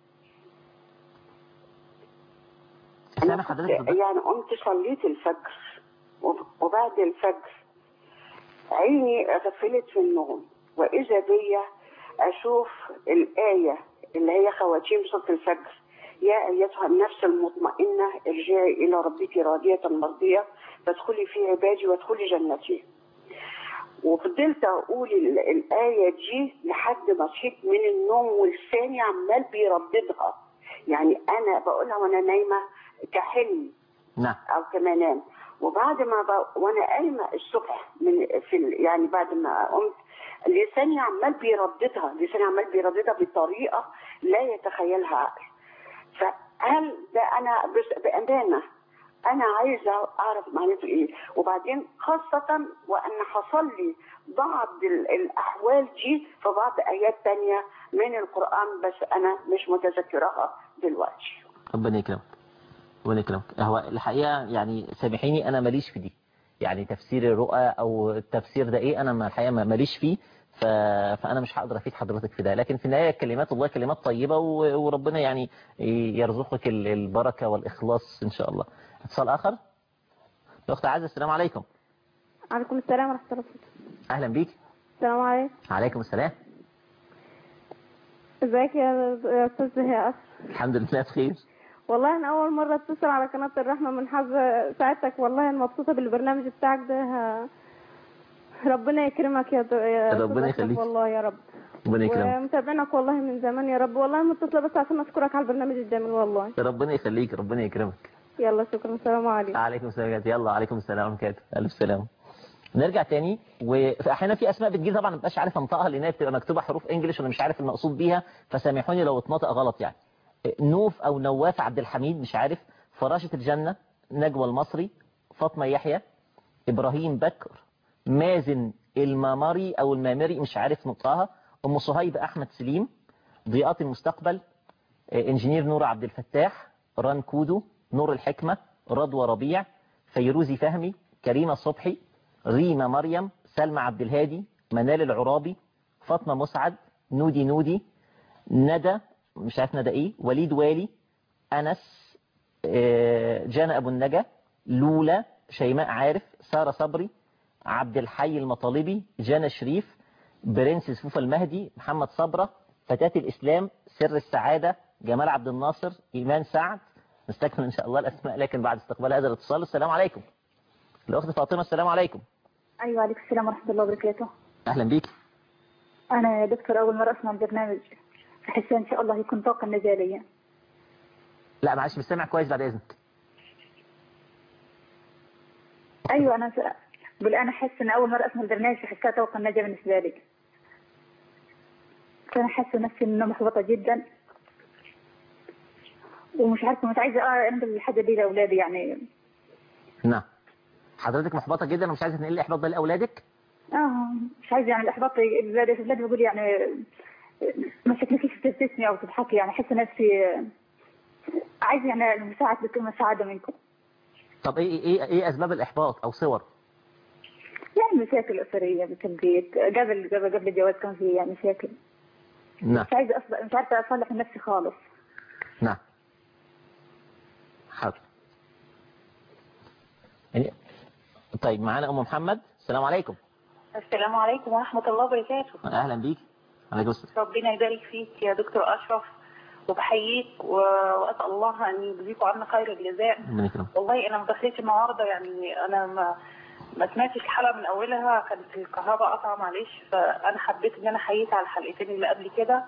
[SPEAKER 1] سامع حضرتك اتفضل.
[SPEAKER 10] يعني قمت صليت الفجر وب- وبعد الفجر عيني غفلت في النوم وإذا بي أشوف الآية اللي هي خواتيم صوت الفجر يا أيتها النفس المطمئنة ارجعي إلى ربك راضية مرضية فادخلي في عبادي وادخلي جنتي وفضلت أقول ال- الآية دي لحد ما صحيت من النوم ولساني عمال بيرددها يعني أنا بقولها وأنا نايمة كحلم
[SPEAKER 1] نعم
[SPEAKER 10] او كمنام وبعد ما ب... وانا قايمه الصبح من في ال... يعني بعد ما قمت لساني عمال بيرددها لساني عمال بيرددها بطريقه لا يتخيلها عقل فهل ده انا بس بامانه انا عايزه اعرف معناته ايه وبعدين خاصه وان حصل لي بعض ال- الاحوال دي في بعض ايات تانية من القران بس انا مش متذكرها دلوقتي
[SPEAKER 1] ربنا يكرمك ربنا يكرمك هو الحقيقه يعني سامحيني انا ماليش في دي يعني تفسير الرؤى او التفسير ده ايه انا ما- الحقيقه ما- ماليش فيه ف... فانا مش هقدر افيد حضرتك في ده لكن في النهايه كلمات الله كلمات طيبه و... وربنا يعني يرزقك ال- البركه والاخلاص ان شاء الله اتصال اخر الاخت عزه السلام عليكم
[SPEAKER 12] عليكم السلام ورحمة الله وبركاته
[SPEAKER 1] اهلا بيك
[SPEAKER 12] السلام عليكم
[SPEAKER 1] عليكم السلام
[SPEAKER 12] ازيك يا يا استاذ هيئة
[SPEAKER 1] الحمد لله بخير
[SPEAKER 12] والله انا اول مرة اتصل على قناة الرحمة من حظ ساعتك والله انا مبسوطة بالبرنامج بتاعك ده ه- ربنا يكرمك يا, د- يا أستاذ
[SPEAKER 1] ربنا
[SPEAKER 12] أشرف
[SPEAKER 1] يخليك.
[SPEAKER 12] والله يا رب
[SPEAKER 1] ربنا يكرمك
[SPEAKER 12] ومتابعينك والله من زمان يا رب والله متصلة بس عشان اشكرك على البرنامج الجميل والله
[SPEAKER 1] ربنا يخليك ربنا يكرمك
[SPEAKER 12] يلا شكرا السلام عليكم
[SPEAKER 1] عليكم السلام ورحمة الله. يلا عليكم السلام ورحمة الله ألف سلام نرجع تاني واحيانا في اسماء بتجي طبعا ما ببقاش عارف انطقها لان هي بتبقى مكتوبه حروف انجلش وانا مش عارف المقصود بيها فسامحوني لو اتنطق غلط يعني نوف او نواف عبد الحميد مش عارف فراشة الجنة نجوى المصري فاطمة يحيى ابراهيم بكر مازن المامري او المامري مش عارف نطقها ام صهيب احمد سليم ضياءات المستقبل انجينير نور عبد الفتاح ران كودو نور الحكمة رضوى ربيع فيروزي فهمي كريمة صبحي ريما مريم سلمى عبد الهادي منال العرابي فاطمة مسعد نودي نودي ندى مش عارف ندى ايه وليد والي أنس آه، جانا أبو النجا لولا شيماء عارف سارة صبري عبد الحي المطالبي جانا شريف برنس فوفا المهدي محمد صبرة فتاة الإسلام سر السعادة جمال عبد الناصر إيمان سعد نستكمل إن شاء الله الأسماء لكن بعد استقبال هذا الاتصال السلام عليكم الأخت فاطمة السلام عليكم
[SPEAKER 13] ايوه عليكم السلام ورحمه الله وبركاته
[SPEAKER 1] أهلا بيك
[SPEAKER 13] انا يا دكتور اول مره اسمع البرنامج احس ان شاء الله يكون طاقه نزاليه
[SPEAKER 1] لا معلش مش سامع كويس بعد إذنك
[SPEAKER 13] ايوه انا س- بقول انا احس ان اول مره اسمع البرنامج احسها طاقه نزاليه بالنسبه لي فانا حاسه نفسي ان انا محبطه جدا ومش عارفه مش عايزه انقل الحاجه دي لاولادي يعني
[SPEAKER 1] نعم حضرتك محبطة جدا ومش عايزة تنقل الإحباط ده لأولادك
[SPEAKER 13] اه مش عايزه يعني الاحباط اولادي اولادي بيقول يعني ما شكلكيش بتبتسمي او تضحكي يعني احس نفسي عايزه يعني مساعدة مساعده منكم
[SPEAKER 1] طب إيه إيه إيه أسباب الإحباط أو صور
[SPEAKER 13] يعني مشاكل اسريه في البيت قبل قبل قبل الجواز كان في يعني مشاكل
[SPEAKER 1] نعم
[SPEAKER 13] مش عايزه اصلا مش عارفه اصلح من نفسي خالص
[SPEAKER 1] نعم حاضر يعني طيب معانا أم محمد السلام عليكم
[SPEAKER 14] السلام عليكم ورحمة الله وبركاته
[SPEAKER 1] أهلا بيك عليكم السلام
[SPEAKER 14] ربنا يبارك فيك يا دكتور أشرف وبحييك و- وأسأل الله أن يجزيكم عنا خير الجزاء
[SPEAKER 1] ربنا يكرمك
[SPEAKER 14] والله أنا مدخلتي النهاردة يعني أنا ما ما سمعتش الحلقة من أولها كانت الكهرباء قطع معلش فأنا حبيت إن أنا حييت على الحلقتين اللي قبل كده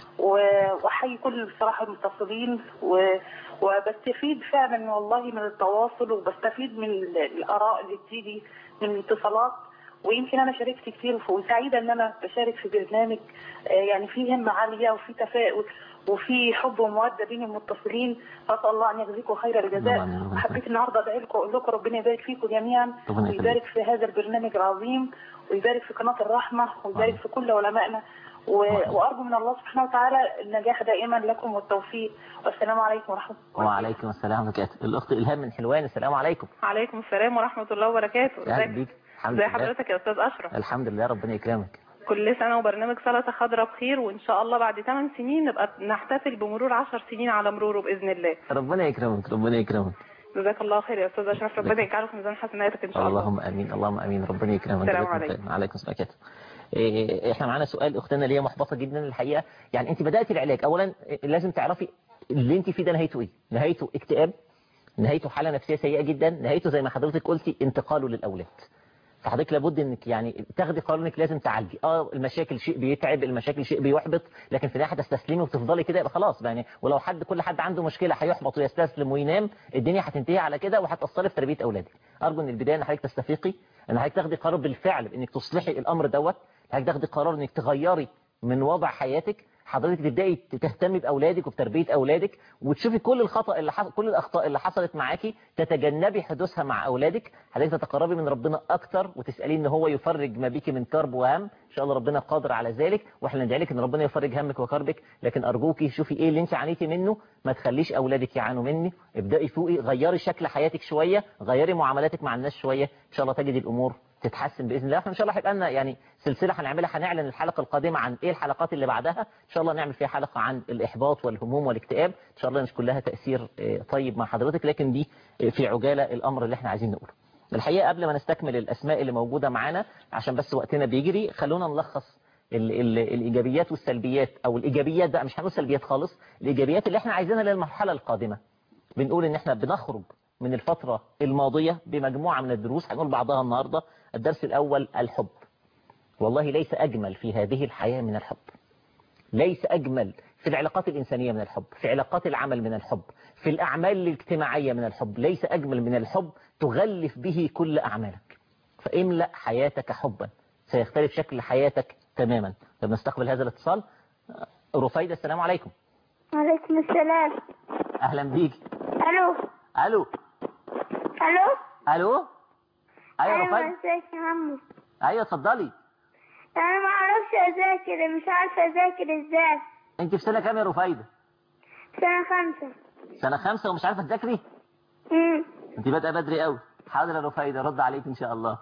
[SPEAKER 14] و- وأحيي كل بصراحة المتصلين و- وبستفيد فعلا والله من التواصل وبستفيد من ال- الآراء اللي بتيجي من الاتصالات ويمكن انا شاركت كتير وسعيده ان انا بشارك في برنامج آه، يعني فيه همه عاليه وفي تفاؤل وفي حب وموده بين المتصلين فاسال الله ان يجزيكم خير الجزاء
[SPEAKER 1] طبعاً، ربنا
[SPEAKER 14] وحبيت النهارده ادعي لكم واقول لكم ربنا يبارك فيكم جميعا
[SPEAKER 1] ربنا يخليك.
[SPEAKER 14] ويبارك في هذا البرنامج العظيم ويبارك في قناه الرحمه ويبارك في كل علمائنا و... وارجو من الله سبحانه وتعالى النجاح دائما لكم والتوفيق والسلام عليكم ورحمه الله
[SPEAKER 1] وعليكم السلام ورحمة الله الأخت إلهام من حلوان السلام عليكم
[SPEAKER 15] عليكم السلام ورحمة الله وبركاته
[SPEAKER 1] أهلا
[SPEAKER 15] ازيك
[SPEAKER 1] بيك الحمد
[SPEAKER 15] ازي
[SPEAKER 1] لله
[SPEAKER 15] حضرتك يا استاذ اشرف
[SPEAKER 1] الحمد لله ربنا يكرمك
[SPEAKER 15] كل سنة وبرنامج سلطة خضراء بخير وان شاء الله بعد 8 سنين نبقى نحتفل بمرور 10 سنين على مروره باذن الله
[SPEAKER 1] ربنا يكرمك ربنا يكرمك
[SPEAKER 15] جزاك الله خير يا استاذ اشرف ربنا يجعله في ميزان حسناتك ان شاء الله
[SPEAKER 1] اللهم امين اللهم امين ربنا يكرمك
[SPEAKER 15] السلام
[SPEAKER 1] جزاكم
[SPEAKER 15] عليكم.
[SPEAKER 1] خير. عليكم السلام كده إيه، احنا معانا سؤال اختنا اللي هي محبطه جدا الحقيقه يعني انت بدات العلاج اولا إيه، لازم تعرفي اللي انت فيه ده نهايته ايه نهايته اكتئاب نهايته حاله نفسيه سيئه جدا نهايته زي ما حضرتك قلتي انتقاله للاولاد فحضرتك لابد انك يعني تاخدي قرار انك لازم تعالجي اه المشاكل شيء بيتعب المشاكل شيء بيحبط لكن في النهايه تستسلمي وتفضلي كده يبقى خلاص يعني ولو حد كل حد عنده مشكله هيحبط ويستسلم وينام الدنيا هتنتهي على كده وهتاثري في تربيه اولادك ارجو ان البدايه ان حضرتك تستفيقي ان حضرتك تاخدي قرار بالفعل انك تصلحي الامر دوت حضرتك تاخدي قرار انك تغيري من وضع حياتك حضرتك تبداي تهتمي باولادك وبتربيه اولادك وتشوفي كل الخطا اللي حصل كل الاخطاء اللي حصلت معاكي تتجنبي حدوثها مع اولادك حضرتك تتقربي من ربنا اكتر وتساليه ان هو يفرج ما بيكي من كرب وهم ان شاء الله ربنا قادر على ذلك واحنا ندعي لك ان ربنا يفرج همك وكربك لكن ارجوكي شوفي ايه اللي انت عانيتي منه ما تخليش اولادك يعانوا مني ابداي فوقي غيري شكل حياتك شويه غيري معاملاتك مع الناس شويه ان شاء الله تجدي الامور تتحسن باذن الله احنا ان شاء الله هيبقى لنا يعني سلسله هنعملها هنعلن الحلقه القادمه عن ايه الحلقات اللي بعدها ان شاء الله نعمل فيها حلقه عن الاحباط والهموم والاكتئاب ان شاء الله مش كلها تاثير آه، طيب مع حضرتك لكن دي آه، في عجاله الامر اللي احنا عايزين نقوله الحقيقه قبل ما نستكمل الاسماء اللي موجوده معانا عشان بس وقتنا بيجري خلونا نلخص ال ال الايجابيات والسلبيات او الايجابيات بقى مش هنقول سلبيات خالص الايجابيات اللي احنا عايزينها للمرحله القادمه بنقول ان احنا بنخرج من الفترة الماضية بمجموعة من الدروس هنقول بعضها النهاردة الدرس الأول الحب والله ليس أجمل في هذه الحياة من الحب ليس أجمل في العلاقات الإنسانية من الحب في علاقات العمل من الحب في الأعمال الاجتماعية من الحب ليس أجمل من الحب تغلف به كل أعمالك فاملأ حياتك حبا سيختلف شكل حياتك تماما طب نستقبل هذا الاتصال رفيدة السلام عليكم
[SPEAKER 16] وعليكم السلام
[SPEAKER 1] أهلا بيك
[SPEAKER 16] الو
[SPEAKER 1] ألو
[SPEAKER 16] الو
[SPEAKER 1] ألو أيوة رفيدة
[SPEAKER 16] ازيك يا عمو
[SPEAKER 1] أيوة اتفضلي
[SPEAKER 16] انا ما اعرفش اذاكر مش عارفه اذاكر ازاي
[SPEAKER 1] أنت في سنة كام يا رفيدة
[SPEAKER 16] سنه خمسة
[SPEAKER 1] سنة خمسة ومش عارفة تذاكري
[SPEAKER 16] امم
[SPEAKER 1] أنت بادئة بدري قوي حاضر يا رفيدة رد عليك إن شاء الله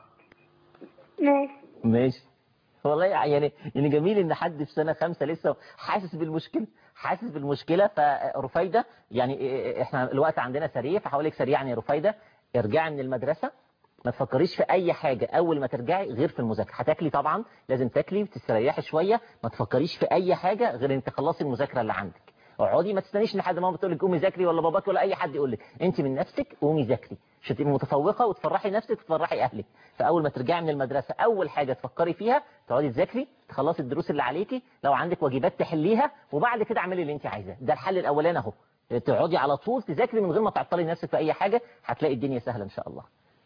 [SPEAKER 16] ماشي
[SPEAKER 1] ماشي والله يعني يعني جميل ان حد في سنه خمسه لسه حاسس بالمشكله حاسس بالمشكله فرفيده يعني احنا الوقت عندنا سريع فهقول لك سريعا يا رفيده ارجعي من المدرسه ما تفكريش في اي حاجه اول ما ترجعي غير في المذاكره هتاكلي طبعا لازم تاكلي وتستريحي شويه ما تفكريش في اي حاجه غير ان تخلصي المذاكره اللي عندك اقعدي ما تستنيش لحد ماما بتقول لك قومي ذاكري ولا باباك ولا اي حد يقول لك انت من نفسك قومي ذاكري مش هتبقي متفوقه وتفرحي نفسك وتفرحي اهلك فاول ما ترجعي من المدرسه اول حاجه تفكري فيها تقعدي تذاكري تخلصي الدروس اللي عليكي لو عندك واجبات تحليها وبعد كده اعملي اللي انت عايزاه ده الحل الاولاني اهو تقعدي على طول تذاكري من غير ما تعطلي نفسك في اي حاجه هتلاقي الدنيا سهله ان شاء الله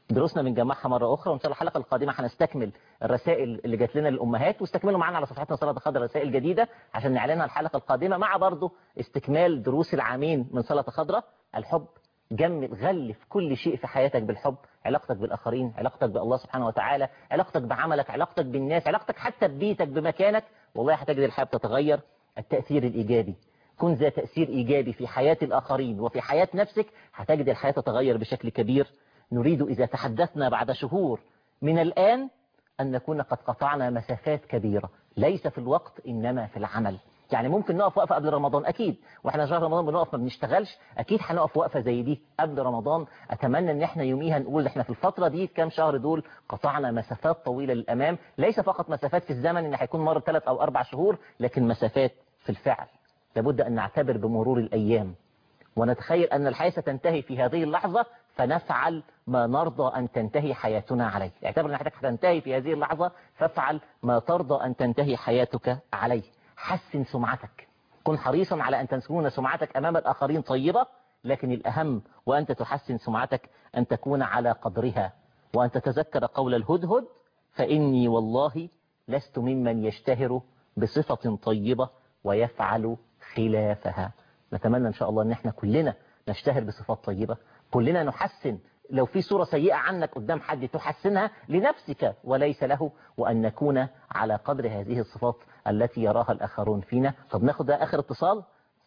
[SPEAKER 1] دروسنا بنجمعها مرة أخرى وإن شاء الله الحلقة القادمة هنستكمل الرسائل اللي جات لنا للأمهات واستكملوا معانا على صفحتنا صلاة خضر رسائل جديدة عشان نعلنها الحلقة القادمة مع برضو استكمال دروس العامين من صلاة خضرة الحب جمل غلف كل شيء في حياتك بالحب علاقتك بالآخرين علاقتك بالله سبحانه وتعالى علاقتك بعملك علاقتك بالناس علاقتك حتى ببيتك بمكانك والله هتجد الحياة بتتغير التأثير الإيجابي كن ذا تأثير إيجابي في حياة الآخرين وفي حياة نفسك هتجد الحياة تتغير بشكل كبير نريد إذا تحدثنا بعد شهور من الآن أن نكون قد قطعنا مسافات كبيرة ليس في الوقت إنما في العمل يعني ممكن نقف وقفة قبل رمضان أكيد وإحنا شهر رمضان بنقف ما بنشتغلش أكيد هنقف وقفة زي دي قبل رمضان أتمنى إن إحنا يوميها نقول إحنا في الفترة دي كام شهر دول قطعنا مسافات طويلة للأمام ليس فقط مسافات في الزمن إن هيكون مر ثلاث أو أربع شهور لكن مسافات في الفعل لابد أن نعتبر بمرور الأيام ونتخيل أن الحياة ستنتهي في هذه اللحظة فنفعل ما نرضى أن تنتهي حياتنا عليه اعتبر أن حياتك هتنتهي في هذه اللحظة فافعل ما ترضى أن تنتهي حياتك عليه حسن سمعتك كن حريصا على أن تكون سمعتك أمام الآخرين طيبة لكن الأهم وأنت تحسن سمعتك أن تكون على قدرها وأن تتذكر قول الهدهد فإني والله لست ممن يشتهر بصفة طيبة ويفعل خلافها نتمنى إن شاء الله أن احنا كلنا نشتهر بصفات طيبة كلنا نحسن لو في صورة سيئة عنك قدام حد تحسنها لنفسك وليس له وأن نكون على قدر هذه الصفات التي يراها الآخرون فينا طب ناخد ده آخر اتصال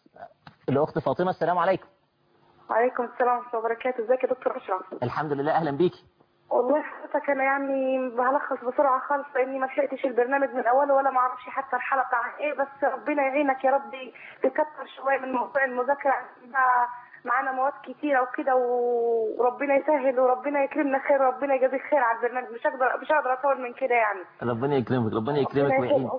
[SPEAKER 1] الأخت فاطمة السلام عليكم
[SPEAKER 17] وعليكم السلام ورحمة الله وبركاته ازيك يا دكتور أشرف
[SPEAKER 1] الحمد لله أهلا بيكي
[SPEAKER 17] والله حضرتك أنا يعني هلخص بسرعة خالص لأني ما لحقتش البرنامج من أوله ولا ما أعرفش حتى الحلقة عن إيه بس ربنا يعينك يا ربي تكتر شوية من موضوع المذاكرة بقى معانا مواد كتيرة وكده وربنا يسهل وربنا يكرمنا خير وربنا يجازيك خير على البرنامج مش هقدر مش هقدر أطول من كده يعني
[SPEAKER 1] ربنا يكرمك ربنا يكرمك ويعينك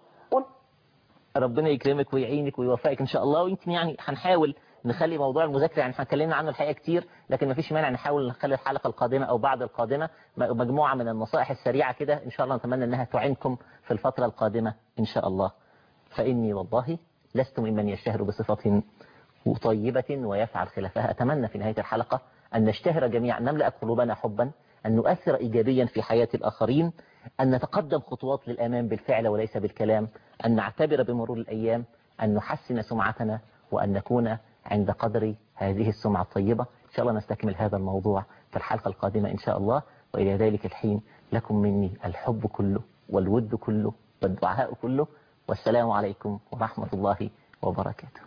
[SPEAKER 1] ربنا يكرمك ويعينك ويوفقك إن شاء الله ويمكن يعني هنحاول نخلي موضوع المذاكرة يعني احنا اتكلمنا عنه الحقيقة كتير لكن ما فيش مانع نحاول نخلي الحلقة القادمة أو بعد القادمة مجموعة من النصائح السريعة كده إن شاء الله نتمنى أنها تعينكم في الفترة القادمة إن شاء الله فإني والله لست ممن يشتهر بصفة طيبة ويفعل خلافها أتمنى في نهاية الحلقة أن نشتهر جميعا نملأ قلوبنا حبا أن نؤثر إيجابيا في حياة الآخرين أن نتقدم خطوات للأمام بالفعل وليس بالكلام أن نعتبر بمرور الأيام أن نحسن سمعتنا وأن نكون عند قدر هذه السمعة الطيبة إن شاء الله نستكمل هذا الموضوع في الحلقة القادمة إن شاء الله وإلى ذلك الحين لكم مني الحب كله والود كله والدعاء كله والسلام عليكم ورحمة الله وبركاته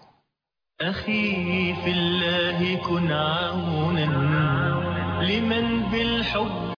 [SPEAKER 2] أخي في الله كن عونا لمن بالحب